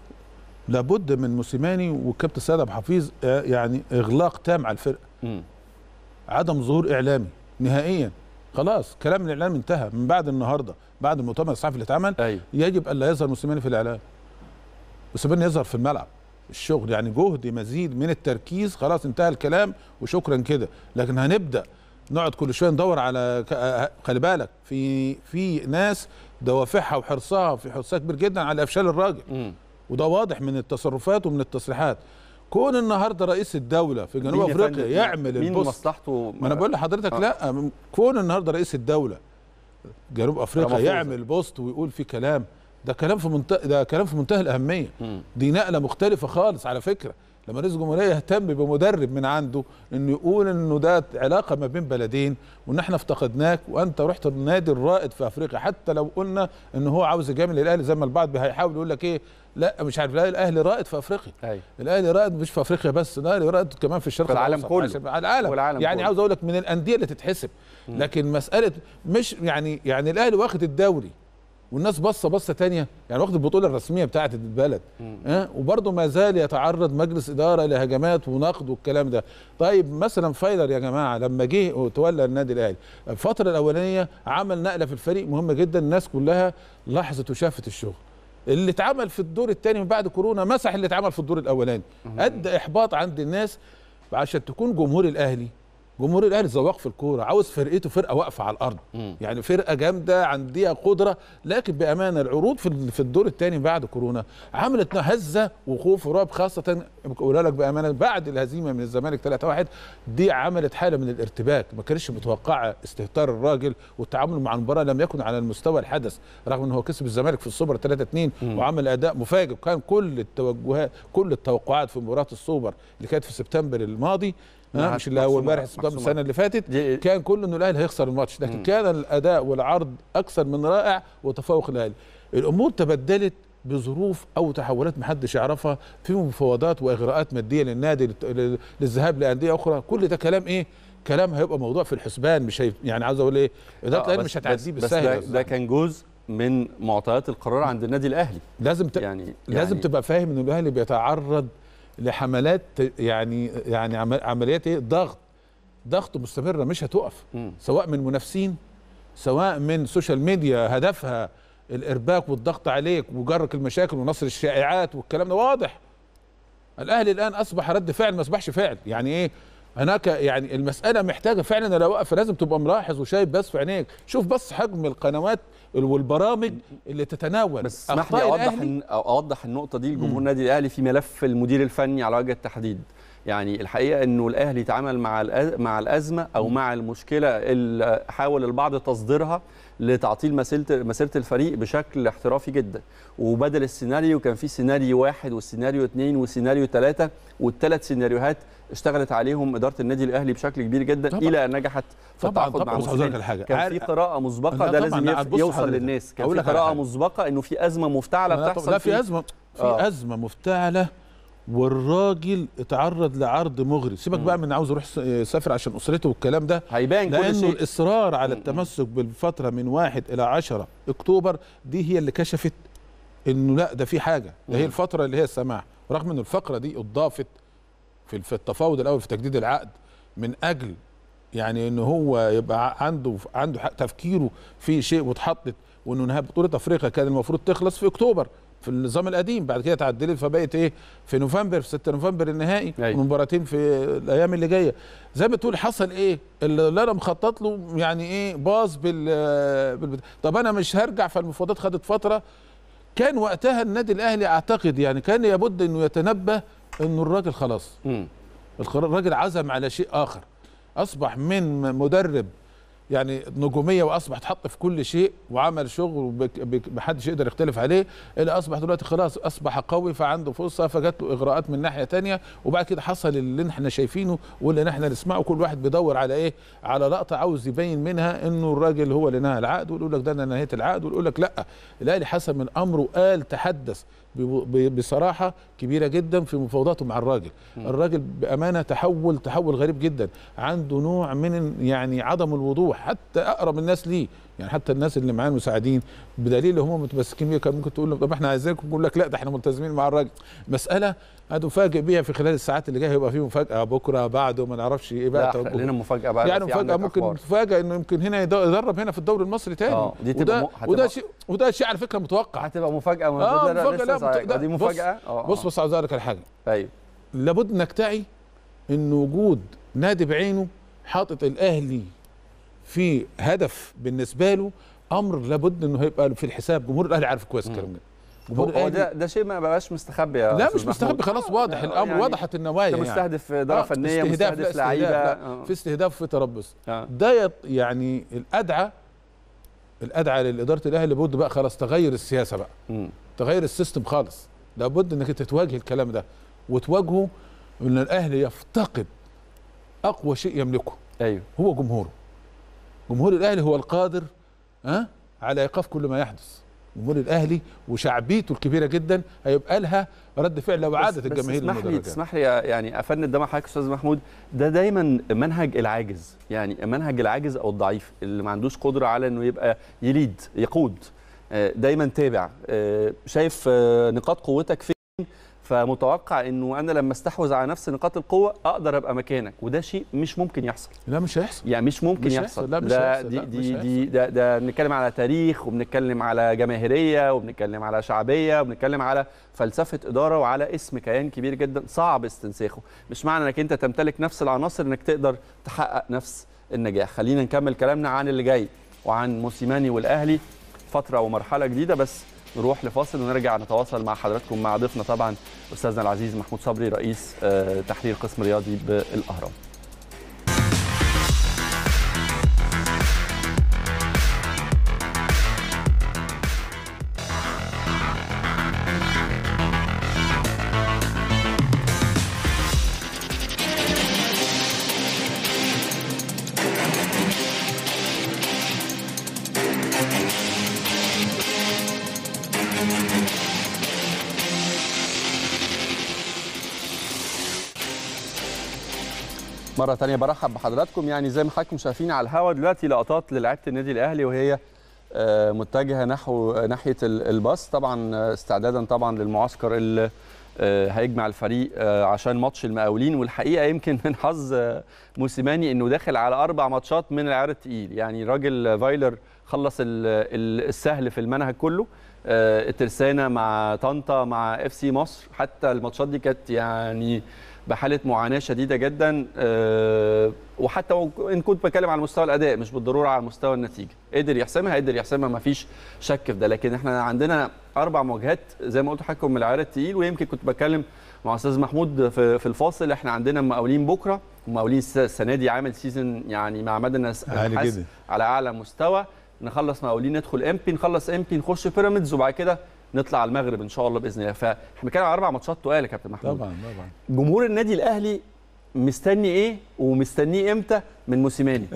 لابد من موسيماني والكابتن سيد عبد الحفيظ آه، يعني اغلاق تام على الفرقه مم. عدم ظهور اعلامي نهائيا خلاص كلام الاعلام انتهى من بعد النهارده بعد المؤتمر الصحفي اللي اتعمل ايوه يجب الا يظهر موسيماني في الاعلام موسيماني يظهر في الملعب الشغل يعني جهد مزيد من التركيز خلاص انتهى الكلام وشكرا كده لكن هنبدا نقعد كل شويه ندور على ك- آه، خلي بالك في في ناس دوافعها وحرصها في حرصها كبير جدا على افشال الراجل مم. وده واضح من التصرفات ومن التصريحات كون النهارده رئيس الدوله في جنوب مين يا افريقيا فندم؟ يعمل مين البوست مصلحته ما انا بقول لحضرتك آه. لا من- كون النهارده رئيس الدوله جنوب افريقيا رمفوزة. يعمل بوست ويقول فيه كلام ده كلام في منتهى ده كلام في منتهى الاهميه مم. دي نقله مختلفه خالص على فكره لما رئيس الجمهوريه يهتم بمدرب من عنده انه يقول انه ده علاقه ما بين بلدين وان احنا افتقدناك وانت رحت النادي الرائد في افريقيا حتى لو قلنا ان هو عاوز يجامل الاهلي زي ما البعض هيحاول يقول لك ايه لا مش عارف لا الاهلي رائد في افريقيا أيوة. الاهلي رائد مش في افريقيا بس الاهلي رائد كمان في الشرق في العالم الأوسط. كله. عشان- على العالم, والعالم يعني كله. عاوز اقول لك من الانديه اللي تتحسب لكن مساله مش يعني يعني الاهلي واخد الدوري والناس بصه بصه تانية يعني واخد البطوله الرسميه بتاعه البلد أه؟ وبرضه ما زال يتعرض مجلس اداره لهجمات ونقد والكلام ده طيب مثلا فايلر يا جماعه لما جه وتولى النادي الاهلي الفتره الاولانيه عمل نقله في الفريق مهمه جدا الناس كلها لاحظت وشافت الشغل اللي اتعمل في الدور الثاني من بعد كورونا مسح اللي اتعمل في الدور الاولاني ادى احباط عند الناس عشان تكون جمهور الاهلي جمهور الاهلي ذواق في الكوره عاوز فرقته فرقه واقفه على الارض يعني فرقه جامده عندها قدره لكن بامانه العروض في في الدور الثاني بعد كورونا عملت هزه وخوف ورعب خاصه بقولها لك بامانه بعد الهزيمه من الزمالك 3-1 دي عملت حاله من الارتباك ما كانتش متوقعه استهتار الراجل والتعامل مع المباراه لم يكن على المستوى الحدث رغم ان هو كسب الزمالك في السوبر 3-2 وعمل اداء مفاجئ وكان كل التوجهات كل التوقعات في مباراه السوبر اللي كانت في سبتمبر الماضي إنها ها مش اللي اول امبارح محسومة. سبتمبر السنه اللي فاتت دي- كان كله انه الاهلي هيخسر الماتش لكن كان الاداء والعرض اكثر من رائع وتفوق الاهلي الامور تبدلت بظروف او تحولات محدش يعرفها في مفاوضات واغراءات ماديه للنادي للت- لل- للذهاب لانديه اخرى كل ده كلام ايه كلام هيبقى موضوع في الحسبان مش هي يعني عاوز اقول ايه اداره آه، الاهلي بس- مش هتعديه بس- بس بالسهل ده, يا ده أستاذ. كان جزء من معطيات القرار عند النادي الاهلي لازم ت... يعني لازم يعني تبقى فاهم ان الاهلي بيتعرض لحملات يعني يعني عم- عمليات ايه ضغط ضغط مستمره مش هتقف مم. سواء من منافسين سواء من سوشيال ميديا هدفها الارباك والضغط عليك وجرك المشاكل ونصر الشائعات والكلام ده واضح الاهلي الان اصبح رد فعل ما اصبحش فعل يعني ايه هناك يعني المساله محتاجه فعلا لو واقف لازم تبقى ملاحظ وشايف بس في عينيك شوف بس حجم القنوات والبرامج اللي تتناول بس اسمح لي اوضح إن أو اوضح النقطه دي لجمهور النادي الاهلي في ملف المدير الفني على وجه التحديد يعني الحقيقه انه الاهلي تعامل مع الأز- مع الازمه او مع المشكله اللي حاول البعض تصديرها لتعطيل مسيره مسيره الفريق بشكل احترافي جدا وبدل السيناريو كان في سيناريو واحد والسيناريو اثنين والسيناريو ثلاثه والثلاث سيناريوهات اشتغلت عليهم اداره النادي الاهلي بشكل كبير جدا طبعاً. الى ان نجحت في طبعاً، التعاقد طبعاً. مع بص عاوز أقول لك موسيماني. على حاجة. كان في عارف- قراءه مسبقه لا ده طبعاً، لازم لا، يف- هتبص يوصل حضرتك. للناس كان أقول في لك على قراءه حاجة. مسبقه انه في ازمه مفتعله لا, بتحصل لا في في- ازمه في آه. ازمه مفتعله والراجل اتعرض لعرض مغري سيبك بقى من عاوز اروح س- يسافر عشان اسرته والكلام ده هيبان كل لانه شيء الاصرار على التمسك بالفتره من واحد الى عشرة اكتوبر دي هي اللي كشفت انه لا ده في حاجه ده هي الفتره اللي هي السماح رغم ان الفقره دي اضافت في في التفاوض الاول في تجديد العقد من اجل يعني ان هو يبقى عنده عنده حق تفكيره في شيء واتحطت وانه نهايه بطوله افريقيا كان المفروض تخلص في اكتوبر في النظام القديم بعد كده اتعدلت فبقت ايه في نوفمبر في 6 نوفمبر النهائي أيوة. ومباراتين في الايام اللي جايه زي ما تقول حصل ايه اللي اللي انا مخطط له يعني ايه باظ بال, بال طب انا مش هرجع فالمفاوضات خدت فتره كان وقتها النادي الاهلي اعتقد يعني كان لابد انه يتنبه انه الراجل خلاص مم. القرار- الراجل عزم على شيء اخر اصبح من مدرب يعني نجوميه واصبح اتحط في كل شيء وعمل شغل بك- بك- محدش يقدر يختلف عليه الى اصبح دلوقتي خلاص اصبح قوي فعنده فرصه فجات له اغراءات من ناحيه تانية وبعد كده حصل اللي احنا شايفينه واللي احنا نسمعه كل واحد بيدور على ايه على لقطه عاوز يبين منها انه الراجل هو اللي نهى العقد ويقول لك ده انا نهيت العقد ويقول لك لا الاهلي حسب من امره قال تحدث ب- ب- بصراحه كبيره جدا في مفاوضاته مع الراجل الراجل بامانه تحول تحول غريب جدا عنده نوع من يعني عدم الوضوح حتى اقرب الناس ليه يعني حتى الناس اللي معاه المساعدين بدليل هم متمسكين بيه كان ممكن تقول له طب احنا عايزينكم يقول لك لا ده احنا ملتزمين مع الراجل مساله هتفاجئ بيها في خلال الساعات اللي جايه هيبقى فيه مفاجاه بكره بعده ما نعرفش ايه لا بقى احرق توجه. لنا مفاجاه بقى يعني لو في مفاجاه عندك ممكن أخبار. تفاجئ انه يمكن هنا يد- يدرب هنا في الدوري المصري تاني آه، دي تبقى وده م- وده هتبقى- شيء وده شيء على فكره متوقع هتبقى مفاجاه اه موجوده لا، مفاجاه لسه لا صحيح. مت- ده- دي بص- مفاجاه آه، بص آه. بص عاوز اقول لك على حاجه ايوه لابد انك تعي ان وجود نادي بعينه حاطط الاهلي في هدف بالنسبه له امر لابد انه هيبقى في الحساب جمهور الاهلي عارف كويس الكلام ده هو جمهور هو الاهلي ده ده شيء ما بقاش مستخبي يا لا أستاذ مش مستخبي محمود. خلاص واضح آه، الامر يعني وضحت النوايا انت يعني. مستهدف اداره آه، فنيه استهداف، لا، مستهدف استهداف، لعيبه لا. آه. في استهداف في تربص آه. ده يط- يعني الادعى الادعى لاداره الاهلي لابد بقى خلاص تغير السياسه بقى مم. تغير السيستم خالص لابد انك انت تواجه الكلام ده وتواجهه ان الاهلي يفتقد اقوى شيء يملكه ايوه هو جمهوره جمهور الاهلي هو القادر ها على ايقاف كل ما يحدث جمهور الاهلي وشعبيته الكبيره جدا هيبقى لها رد فعل لو عادت بس الجماهير اسمح لي للمدرجات. تسمح لي يعني افند ده مع حضرتك استاذ محمود ده دايما منهج العاجز يعني منهج العاجز او الضعيف اللي ما عندوش قدره على انه يبقى يليد يقود آه، دايما تابع آه، شايف آه، نقاط قوتك فين فمتوقع انه انا لما استحوذ على نفس نقاط القوه اقدر ابقى مكانك وده شيء مش ممكن يحصل لا مش هيحصل يعني مش ممكن مش يحصل هيحصل، لا مش ده هيحصل، دي لا، دي مش دي ده, ده بنتكلم على تاريخ وبنتكلم على جماهيريه وبنتكلم على شعبيه وبنتكلم على فلسفه اداره وعلى اسم كيان كبير جدا صعب استنساخه مش معنى انك انت تمتلك نفس العناصر انك تقدر تحقق نفس النجاح خلينا نكمل كلامنا عن اللي جاي وعن موسيماني والاهلي فتره ومرحله جديده بس نروح لفاصل ونرجع نتواصل مع حضراتكم مع ضيفنا طبعا استاذنا العزيز محمود صبري رئيس آه، تحرير قسم رياضي بالاهرام مرة تانية برحب بحضراتكم يعني زي ما حضراتكم شايفين على الهوا دلوقتي لقطات للعيبة النادي الأهلي وهي آه، متجهة نحو ناحية ال- الباص طبعا آه، استعدادا طبعا للمعسكر اللي آه، هيجمع الفريق آه، عشان ماتش المقاولين والحقيقة يمكن من حظ آه، موسيماني إنه داخل على أربع ماتشات من العيار التقيل يعني راجل فايلر خلص ال- ال- السهل في المنهج كله آه، الترسانة مع طنطا مع اف سي مصر حتى الماتشات دي كانت يعني بحاله معاناه شديده جدا آه، وحتى ان كنت بتكلم على مستوى الاداء مش بالضروره على مستوى النتيجه قدر يحسمها قدر يحسمها ما فيش شك في ده لكن احنا عندنا اربع مواجهات زي ما قلت لحضراتكم من العيار التقيل ويمكن كنت بتكلم مع استاذ محمود في, في الفاصل احنا عندنا مقاولين بكره ومقاولين الس- السنه دي عامل سيزون يعني مع مدى الناس عالي النحاس جدا. على اعلى مستوى نخلص مقاولين ندخل امبي نخلص امبي نخش بيراميدز وبعد كده نطلع على المغرب ان شاء الله باذن الله فاحنا بنتكلم على اربع ماتشات تقال يا كابتن محمود طبعا طبعا جمهور النادي الاهلي مستني ايه ومستنيه امتى من موسيماني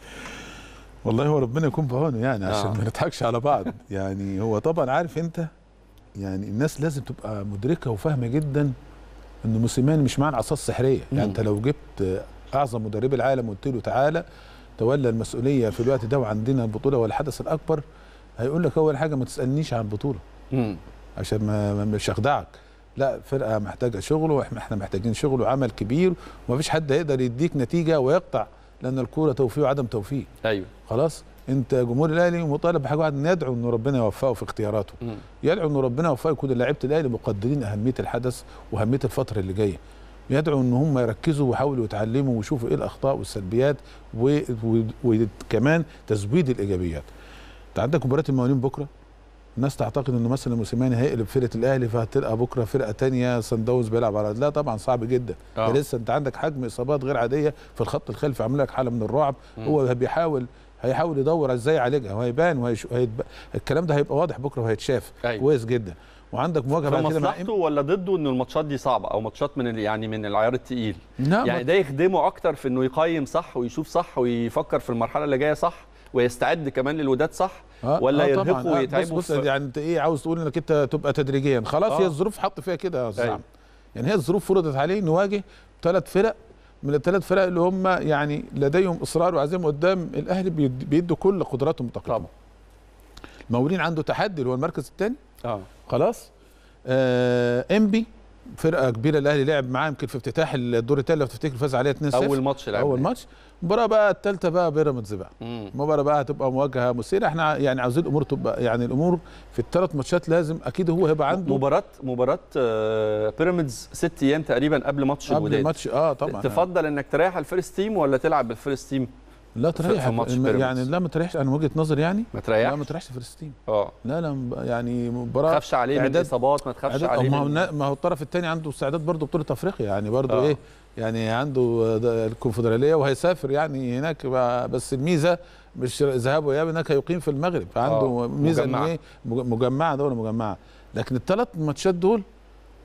والله هو ربنا يكون في عونه يعني عشان آه. ما نضحكش على بعض يعني هو طبعا عارف انت يعني الناس لازم تبقى مدركه وفاهمه جدا ان موسيماني مش معاه العصا السحريه يعني انت لو جبت اعظم مدربي العالم وقلت له تعالى تولى المسؤوليه في الوقت ده وعندنا البطوله والحدث الاكبر هيقول لك اول حاجه ما تسالنيش عن البطوله مم. عشان ما ما- مش اخدعك لا فرقه محتاجه شغل واحنا احنا محتاجين شغل وعمل كبير ومفيش حد هيقدر يديك نتيجه ويقطع لان الكوره توفيق وعدم توفيق ايوه خلاص انت جمهور الاهلي مطالب بحاجه واحده ان يدعو ان ربنا يوفقه في اختياراته مم. يدعو ان ربنا يوفقه يكون لعيبه الاهلي مقدرين اهميه الحدث واهميه الفتره اللي جايه يدعو ان هم يركزوا ويحاولوا يتعلموا ويشوفوا ايه الاخطاء والسلبيات و- و- وكمان تزويد الايجابيات انت عندك مباراه المقاولين بكره الناس تعتقد انه مثلا موسيماني هيقلب فرقه الاهلي فهتلقى بكره فرقه تانية سان داونز بيلعب على لا طبعا صعب جدا آه. ده لسه انت عندك حجم اصابات غير عاديه في الخط الخلفي عامل لك حاله من الرعب مم. هو بيحاول هيحاول يدور ازاي يعالجها وهيبان وهيش... هيتب... الكلام ده هيبقى واضح بكره وهيتشاف أيوة. كويس جدا وعندك مواجهه بعد كده مع فمصلحته ولا ضده ان الماتشات دي صعبه او ماتشات من ال- يعني من العيار التقيل لا يعني ده يخدمه اكتر في انه يقيم صح ويشوف صح ويفكر في المرحله اللي جايه صح ويستعد كمان للوداد صح آه ولا آه طبعاً. يرهقوا آه ويتعبوا بص, بص في- يعني انت ايه عاوز تقول انك انت تبقى تدريجيا خلاص آه. هي الظروف حط فيها كده يا استاذ أيوة. عمرو. يعني هي الظروف فرضت عليه نواجه ثلاث فرق من الثلاث فرق اللي هم يعني لديهم اصرار وعزيمه قدام الاهلي بيد- بيدوا كل قدراتهم التقليديه طبعا المقاولين عنده تحدي اللي هو المركز الثاني اه خلاص آه انبي فرقه كبيره الاهلي لعب معاه يمكن في افتتاح الدور الثاني لو تفتكر فاز عليها 2-0 اول ماتش لعبناه. اول ماتش المباراه بقى الثالثه بقى بيراميدز بقى مم. المباراه بقى هتبقى مواجهه مثيره احنا يعني عاوزين الامور تبقى يعني الامور في الثلاث ماتشات لازم اكيد هو هيبقى عنده مباراه مباراه آه، بيراميدز ست ايام تقريبا قبل ماتش قبل الوداد الماتش اه طبعا تفضل انك تريح الفيرست تيم ولا تلعب بالفيرست تيم لا في- تريح في ماتش الم- بيراميدز. يعني لا ما تريحش انا من وجهه نظري يعني ما لا تريحش ما تريحش في الستيم اه لا لا م- يعني ما مباراه تخافش عليه من إعداد- الاصابات ما تخافش إعداد- عليه ما هو من... النا- ما هو الطرف الثاني عنده استعداد برضه بطوله افريقيا يعني برضه آه. ايه يعني عنده ده الكونفدراليه وهيسافر يعني هناك بقى بس الميزه مش ذهاب واياب هناك هيقيم في المغرب فعنده آه، ميزه انه مجمعة. ايه مج- مجمعه دوله مجمعه لكن الثلاث ماتشات دول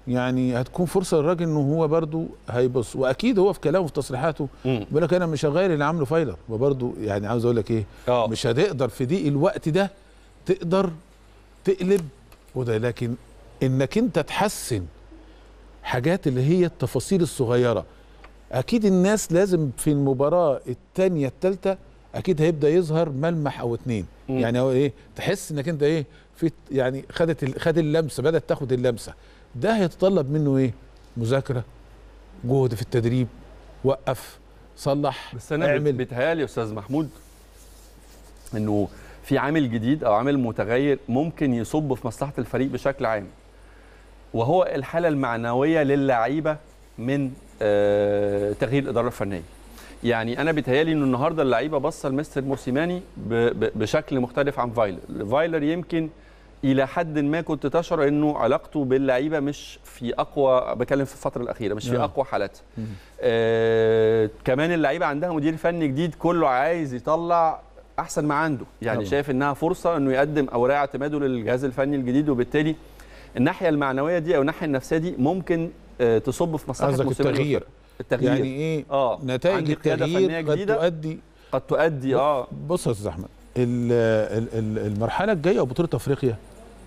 يعني هتكون فرصه للراجل انه هو برضو هيبص واكيد هو في كلامه في تصريحاته مم. بيقول لك انا مش هغير اللي عامله فايلر وبرضو يعني عاوز اقول لك ايه اه مش هتقدر في دي الوقت ده تقدر تقلب وده لكن انك انت تحسن حاجات اللي هي التفاصيل الصغيره اكيد الناس لازم في المباراه الثانيه الثالثه اكيد هيبدا يظهر ملمح او اتنين مم. يعني هو ايه تحس انك انت ايه في يعني خدت ال- خد اللمسه بدات تاخد اللمسه ده هيتطلب منه ايه مذاكره جهد في التدريب وقف صلح بس انا اعمل بيتهيألي يا استاذ محمود انه في عامل جديد او عامل متغير ممكن يصب في مصلحه الفريق بشكل عام وهو الحاله المعنويه للعيبه من آه، تغيير الاداره الفنيه يعني انا بيتهيألي انه النهارده اللعيبه باصه لمستر موسيماني ب- ب- بشكل مختلف عن فايلر فايلر يمكن الى حد ما كنت تشعر انه علاقته باللعيبه مش في اقوى بكلم في الفتره الاخيره مش في نعم. اقوى حالاتها آه كمان اللعيبه عندها مدير فني جديد كله عايز يطلع احسن ما عنده يعني طبعا. شايف انها فرصه انه يقدم اوراق اعتماده للجهاز الفني الجديد وبالتالي الناحيه المعنويه دي او الناحيه النفسيه دي ممكن آه تصب في مصلحه قصدك موسيماني التغيير والفرق. التغيير يعني ايه اه نتائج عندي قيادة فنية التغيير قد جديدة تؤدي قد تؤدي اه بص يا استاذ احمد ال- ال- ال- المرحله الجايه بطوله افريقيا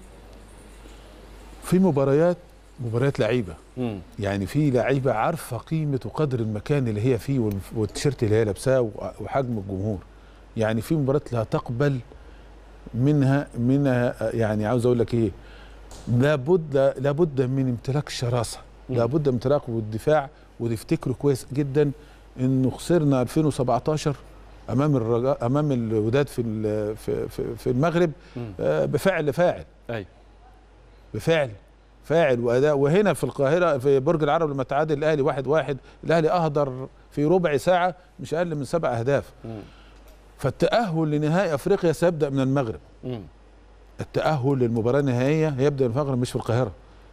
في مباريات مباريات لعيبه مم. يعني في لعيبه عارفه قيمه وقدر المكان اللي هي فيه والف- والتيشيرت اللي هي لابساه وع- وحجم الجمهور يعني في مباريات لا تقبل منها منها يعني عاوز اقول لك ايه لابد لابد من امتلاك الشراسه مم. لابد من امتلاك والدفاع وتفتكروا كويس جدا انه خسرنا 2017 امام الرجاء امام الوداد في ال- في في, في المغرب مم. آه، بفعل فاعل ايوه بفعل فاعل واداء وهنا في القاهره في برج العرب لما تعادل الاهلي واحد واحد الاهلي اهدر في ربع ساعه مش اقل من سبع اهداف مم. فالتاهل لنهائي افريقيا سيبدا من المغرب مم. التاهل للمباراه النهائيه هيبدا من المغرب مش في القاهره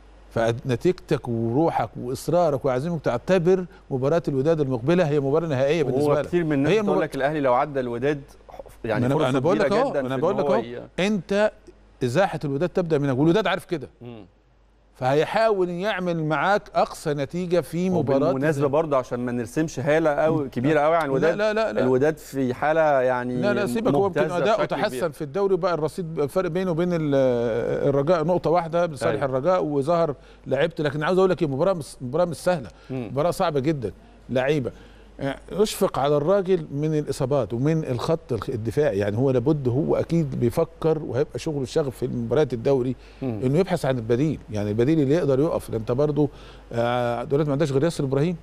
فنتيجتك وروحك واصرارك وعزيمتك تعتبر مباراه الوداد المقبله هي مباراه نهائيه بالنسبه هو لك كتير من الناس هي بتقول المباراة- لك الاهلي لو عدى الوداد يعني ما أنا- فرصه أنا بقول لك كبيرة أهو، جدا أنا في إن بقول لك هو أهو. ي- انت ازاحه الوداد تبدا منك والوداد عارف كده مم. فهيحاول يعمل معاك اقصى نتيجه في مباراه بالمناسبه برضه عشان ما نرسمش هاله قوي كبيره قوي عن الوداد لا لا لا الوداد في حاله يعني لا لا سيبك هو يمكن ممتازة اداؤه بشكل تحسن كبير. في الدوري بقى الرصيد الفرق بينه وبين ال- الرجاء نقطه واحده لصالح أيوة. الرجاء وظهر لعيبته لكن عاوز اقول لك ايه مباراه مش مباراه مش سهله مم. مباراه صعبه جدا لعيبه يعني اشفق على الراجل من الاصابات ومن الخط الخ- الدفاعي يعني هو لابد هو اكيد بيفكر وهيبقى شغله الشغل في مباريات الدوري مم. انه يبحث عن البديل يعني البديل اللي يقدر يقف لان انت برضه آه، دلوقتي ما عندكش غير ياسر ابراهيم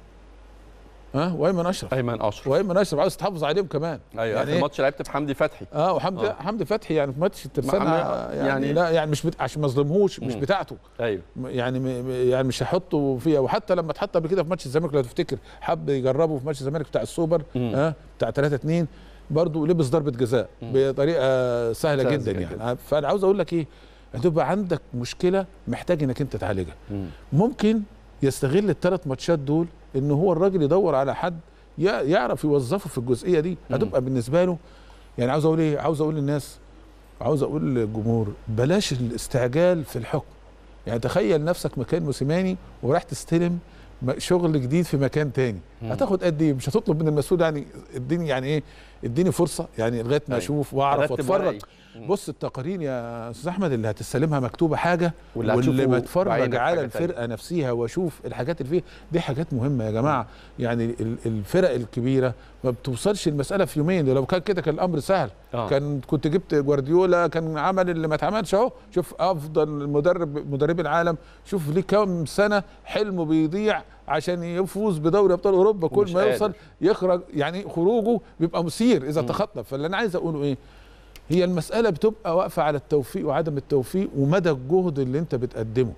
ها وايمن اشرف ايمن اشرف وايمن اشرف عاوز تحافظ عليهم كمان ايوه يعني اخر إيه؟ ماتش لعبت في حمدي فتحي اه وحمدي آه. حمدي فتحي يعني في ماتش الترسانة محمد- يعني, يعني- يعني لا يعني مش بت... عشان ما اظلمهوش مش مم. بتاعته ايوه م- يعني م... م- يعني مش هيحطه فيها وحتى لما اتحط قبل كده في ماتش الزمالك لو تفتكر حب يجربه في ماتش الزمالك بتاع السوبر مم. اه بتاع 3 2 برضه لبس ضربه جزاء مم. بطريقه سهله سهلة جدا جداً. يعني فانا عاوز اقول لك ايه هتبقى عندك مشكله محتاج انك انت تعالجها مم. ممكن يستغل الثلاث ماتشات دول ان هو الراجل يدور على حد ي- يعرف يوظفه في الجزئيه دي مم. هتبقى بالنسبه له يعني عاوز اقول ايه عاوز اقول للناس عاوز اقول للجمهور بلاش الاستعجال في الحكم يعني تخيل نفسك مكان موسيماني وراح تستلم م- شغل جديد في مكان تاني مم. هتاخد قد ايه مش هتطلب من المسؤول يعني اديني يعني ايه اديني فرصه يعني لغايه ما أيوة. اشوف واعرف أرتب واتفرج ورقي. مم. بص التقارير يا استاذ احمد اللي هتستلمها مكتوبه حاجه واللي واللي هتشوفه ما اتفرج بعينك على حاجة تانية. الفرقه نفسها واشوف الحاجات اللي فيها دي حاجات مهمه يا جماعه يعني ال- الفرق الكبيره ما بتوصلش المساله في يومين ده لو كان كده كان الامر سهل آه. كان كنت جبت جوارديولا كان عمل اللي ما اتعملش اهو شوف افضل مدرب مدربي العالم شوف ليه كام سنه حلمه بيضيع عشان يفوز بدوري ابطال اوروبا كل ومش ما يوصل قادر. يخرج يعني خروجه بيبقى مثير اذا مم. تخطى فاللي انا عايز اقوله ايه هي المسألة بتبقى واقفة على التوفيق وعدم التوفيق ومدى الجهد اللي انت بتقدمه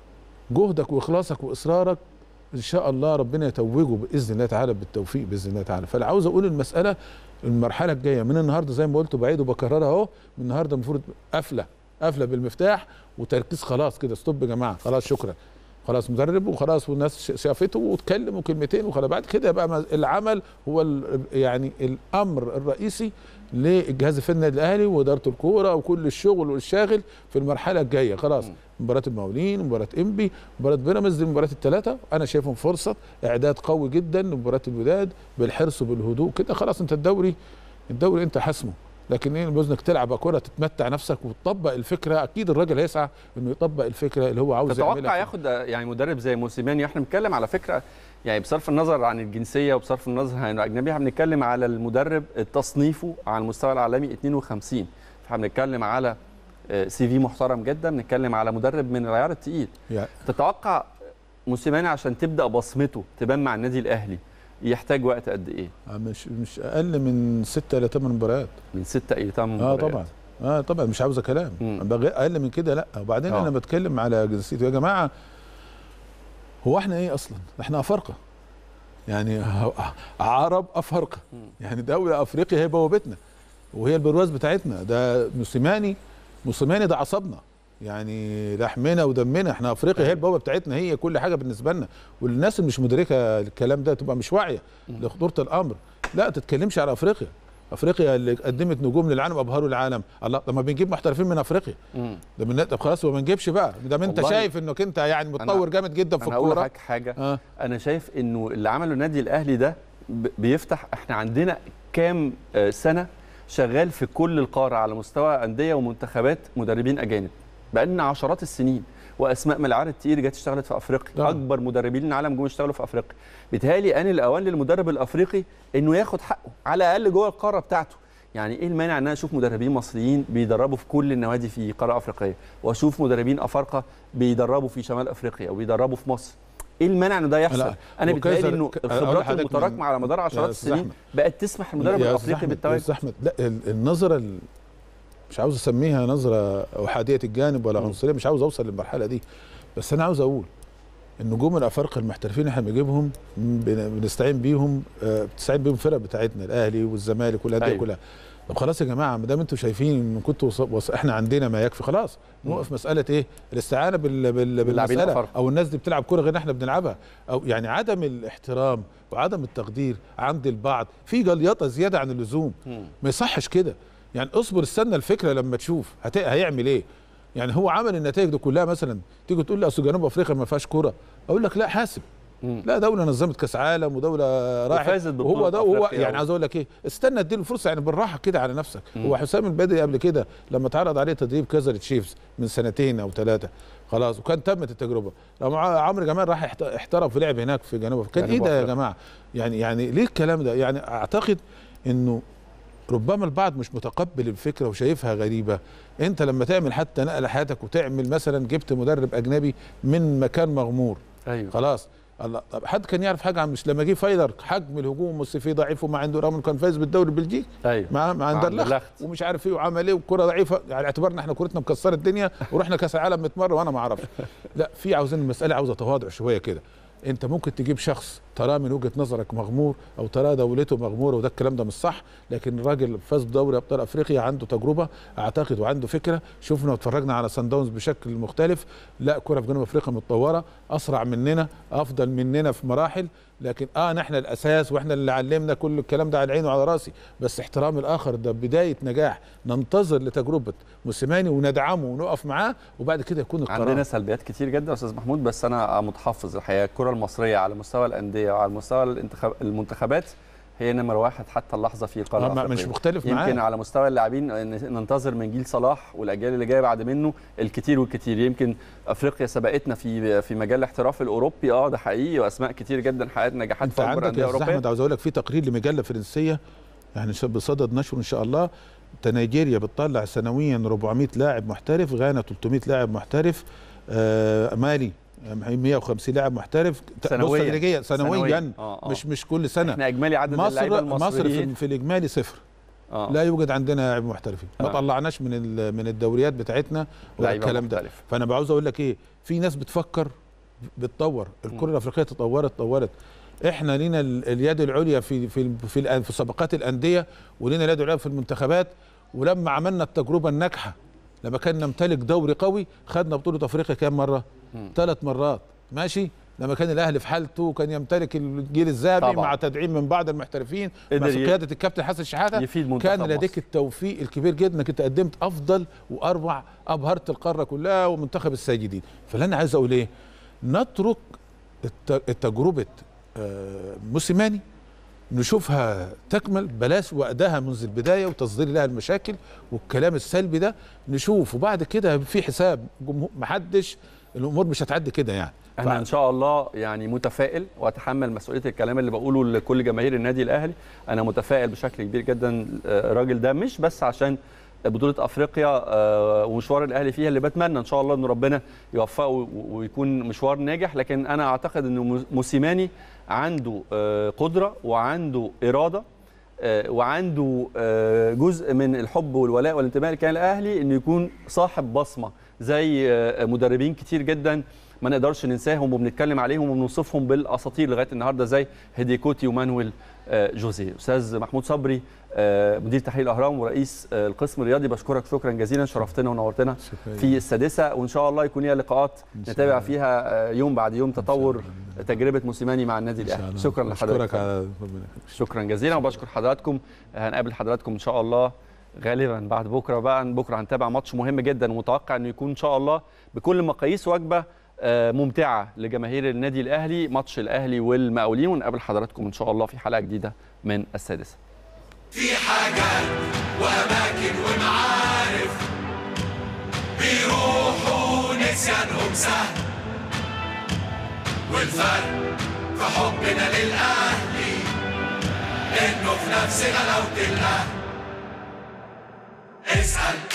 جهدك واخلاصك واصرارك ان شاء الله ربنا يتوجه باذن الله تعالى بالتوفيق باذن الله تعالى فانا عاوز اقول المسألة المرحلة الجاية من النهارده زي ما قلت بعيد وبكررها اهو من النهارده المفروض قفلة قفلة بالمفتاح وتركيز خلاص كده ستوب يا جماعة خلاص شكرا خلاص مدرب وخلاص والناس ش- شافته واتكلموا كلمتين وخلاص بعد كده بقى ما- العمل هو ال- يعني الامر الرئيسي للجهاز الفني النادي الاهلي واداره الكوره وكل الشغل والشاغل في المرحله الجايه خلاص مباراه المقاولين مباراه انبي مباراه بيراميدز دي المباريات الثلاثه انا شايفهم فرصه اعداد قوي جدا لمباراه الوداد بالحرص وبالهدوء كده خلاص انت الدوري الدوري انت حاسمه لكن ايه بوزنك تلعب كره تتمتع نفسك وتطبق الفكره اكيد الراجل هيسعى انه يطبق الفكره اللي هو عاوز يعملها تتوقع في- ياخد يعني مدرب زي موسيماني احنا بنتكلم على فكره يعني بصرف النظر عن الجنسيه وبصرف النظر عن الاجنبي احنا بنتكلم على المدرب تصنيفه على المستوى العالمي 52 فاحنا بنتكلم على آه، سي في محترم جدا بنتكلم على مدرب من العيار التقيل يعني تتوقع موسيماني عشان تبدا بصمته تبان مع النادي الاهلي يحتاج وقت قد ايه مش مش اقل من ستة الى ثمان مباريات من ستة الى 8 اه طبعا اه طبعا مش عاوزه كلام مم. بغ- اقل من كده لا وبعدين آه. انا بتكلم على جنسيته يا جماعه هو احنا ايه اصلا احنا افارقه يعني عرب افارقه يعني دوله افريقيا هي بوابتنا وهي البرواز بتاعتنا ده موسيماني موسيماني ده عصبنا يعني لحمنا ودمنا احنا افريقيا هي البوابه بتاعتنا هي كل حاجه بالنسبه لنا والناس اللي مش مدركه الكلام ده تبقى مش واعيه لخطوره الامر لا تتكلمش على افريقيا افريقيا اللي قدمت نجوم للعالم ابهروا العالم الله طب ما بنجيب محترفين من افريقيا مم. ده من طب خلاص ما بنجيبش بقى ده ما انت والله شايف انك انت يعني متطور جامد جدا في انا هقول الكوره لك حاجه اه انا شايف انه اللي عمله النادي الاهلي ده ب- بيفتح احنا عندنا كام آه، سنه شغال في كل القاره على مستوى انديه ومنتخبات مدربين اجانب بقالنا عشرات السنين واسماء من العيار التقيل جت اشتغلت في افريقيا طبعا. اكبر مدربين العالم جم اشتغلوا في افريقيا بيتهيألي ان الاوان للمدرب الافريقي انه ياخد حقه على الاقل جوه القاره بتاعته يعني ايه المانع ان انا اشوف مدربين مصريين بيدربوا في كل النوادي في قاره افريقيه واشوف مدربين افارقه بيدربوا في شمال افريقيا وبيدربوا في مصر ايه المانع ان ده يحصل لا، انا وكذا- بيتهيألي انه ك- أقول الخبرات لحضرتك المتراكمه من- على مدار يا عشرات أستاذ السنين أحمد. بقت تسمح للمدرب يا الافريقي أستاذ أحمد- يا بالتواجد أستاذ احمد لا ال- النظره ال- مش عاوز اسميها نظره احاديه الجانب ولا عنصريه مش عاوز اوصل للمرحله دي بس انا عاوز اقول النجوم الافارقه المحترفين احنا بنجيبهم بن- بنستعين بيهم آه، بتستعين بيهم الفرق بتاعتنا الاهلي والزمالك والانديه أيوة. أيوه. كلها طب خلاص يا جماعه ما دام انتم شايفين ان كنتوا وص... وص... احنا عندنا ما يكفي خلاص نوقف مساله ايه الاستعانه بال... بال... باللاعبين بالمساله الأفارقة. او الناس دي بتلعب كوره غير احنا بنلعبها او يعني عدم الاحترام وعدم التقدير عند البعض في جليطه زياده عن اللزوم ما يصحش كده يعني اصبر استنى الفكره لما تشوف هت... هيعمل ايه يعني هو عمل النتائج دي كلها مثلا تيجي تقول لي اصل جنوب افريقيا ما فيهاش كوره اقول لك لا حاسب مم. لا دوله نظمت كاس عالم ودوله راحت وفازت ببطولة وهو ده هو أفريقيا يعني و- عاوز اقول لك ايه استنى اديله الفرصه يعني بالراحه كده على نفسك هو حسام البدري قبل كده لما اتعرض عليه تدريب كازر تشيفز من سنتين او ثلاثه خلاص وكان تمت التجربه لما ع- عمرو جمال راح احت- احترف ولعب هناك في جنوب أفريقيا. كان ايه جنوب ده يا أفريقيا. جماعه يعني يعني ليه الكلام ده يعني اعتقد انه ربما البعض مش متقبل الفكره وشايفها غريبه انت لما تعمل حتى نقله حياتك وتعمل مثلا جبت مدرب اجنبي من مكان مغمور ايوه خلاص الله طب حد كان يعرف حاجه عن مش لما جه فايلر حجم الهجوم والسيفي ضعيف وما عنده رغم إنه كان فايز بالدوري البلجيكي ايوه مع مع مع اندرلخت أندرلخت. ومش عارف ايه وعمل ايه والكره ضعيفه يعني اعتبرنا احنا كورتنا مكسره الدنيا ورحنا كاس العالم 100 مره وانا ما اعرفش لا في عاوزين المساله عاوزه تواضع شويه كده انت ممكن تجيب شخص تراه من وجهه نظرك مغمور او تراه دولته مغموره وده الكلام ده مش صح لكن الراجل فاز بدوري ابطال افريقيا عنده تجربه اعتقد وعنده فكره شفنا واتفرجنا على سان داونز بشكل مختلف لا كره في جنوب افريقيا متطوره اسرع مننا افضل مننا في مراحل لكن اه نحن الاساس واحنا اللي علمنا كل الكلام ده على عيني وعلى راسي بس احترام الاخر ده بدايه نجاح ننتظر لتجربه موسيماني وندعمه ونقف معاه وبعد كده يكون القرار عندنا سلبيات كتير جدا يا استاذ محمود بس انا متحفظ الحقيقه الكره المصريه على مستوى الانديه وعلى مستوى الانتخاب المنتخبات هي نمر واحد حتى اللحظه في القاره آه، ما- الافريقيه مش مختلف يمكن معاه. على مستوى اللاعبين ن- ننتظر من جيل صلاح والاجيال اللي جايه بعد منه الكتير والكتير يمكن افريقيا سبقتنا في في مجال الاحتراف الاوروبي اه ده حقيقي واسماء كتير جدا حققت نجاحات انت في اكبر عندك الانديه يا استاذ الاوروبيه احمد عاوز اقول لك في تقرير لمجله فرنسيه يعني ش- بصدد نشره ان شاء الله تا نيجيريا بتطلع سنويا 400 لاعب محترف غانا 300 لاعب محترف آه مالي 150 لاعب محترف ت- سنوياً. بص تدريجيا سنويا سنوياً. آه، آه. مش مش كل سنه احنا اجمالي عدد اللعيبه مصر مصر في, المصريين في الاجمالي صفر آه. لا يوجد عندنا لاعب محترفين ما آه. طلعناش من ال- من الدوريات بتاعتنا ولا لعيبة الكلام ده محترفة. فانا بعوز اقول لك ايه في ناس بتفكر بتطور الكره الافريقيه تطورت تطورت احنا لينا ال- اليد العليا في في في, الأن- في سباقات الانديه ولينا اليد العليا في المنتخبات ولما عملنا التجربه الناجحه لما كان نمتلك دوري قوي خدنا بطوله افريقيا كام مره ثلاث مرات ماشي لما كان الاهلي في حالته كان يمتلك الجيل الذهبي طبعاً. مع تدعيم من بعض المحترفين قدر مع ي- قياده الكابتن حسن شحاته يفيد منتخب كان لديك مصر. التوفيق الكبير جدا انك انت قدمت افضل واروع ابهرت القاره كلها ومنتخب الساجدين فاللي انا عايز اقول ايه نترك الت- التجربه آه، موسيماني نشوفها تكمل بلاش وقتها منذ البدايه وتصدير لها المشاكل والكلام السلبي ده نشوف وبعد كده في حساب جمهور محدش الامور مش هتعدي كده يعني انا ان شاء الله يعني متفائل واتحمل مسؤوليه الكلام اللي بقوله لكل جماهير النادي الاهلي انا متفائل بشكل كبير جدا آه، الراجل ده مش بس عشان بطوله افريقيا آه، ومشوار الاهلي فيها اللي بتمنى ان شاء الله ان ربنا يوفقه و- ويكون مشوار ناجح لكن انا اعتقد انه مو- موسيماني عنده آه، قدره وعنده اراده آه، وعنده آه، جزء من الحب والولاء والانتماء للكيان الاهلي انه يكون صاحب بصمه زي آه، مدربين كتير جدا ما نقدرش ننساهم وبنتكلم عليهم وبنوصفهم بالاساطير لغايه النهارده زي هيديكوتي ومانويل آه، جوزيه استاذ محمود صبري آه، مدير تحرير الاهرام ورئيس آه، القسم الرياضي بشكرك شكرا جزيلا شرفتنا ونورتنا شكراً. في السادسه وان شاء الله يكون ليها لقاءات شاء نتابع الله. فيها آه، يوم بعد يوم تطور الله. تجربه موسيماني مع النادي إن شاء الاهلي الله. شكرا أشكرك لحضرتك على ربنا يخليك. شكرا جزيلا وبشكر حضراتكم هنقابل حضراتكم ان شاء الله غالبا بعد بكره بقى بكره هنتابع ماتش مهم جدا ومتوقع انه يكون ان شاء الله بكل مقاييس وجبه آه، ممتعه لجماهير النادي الاهلي ماتش الاهلي والمقاولين ونقابل حضراتكم ان شاء الله في حلقه جديده من السادسه في حاجات وأماكن ومعارف بيروحوا نسيانهم سهل والفرق في حبنا للأهلي إنه في نفس غلاوة الأهل اسأل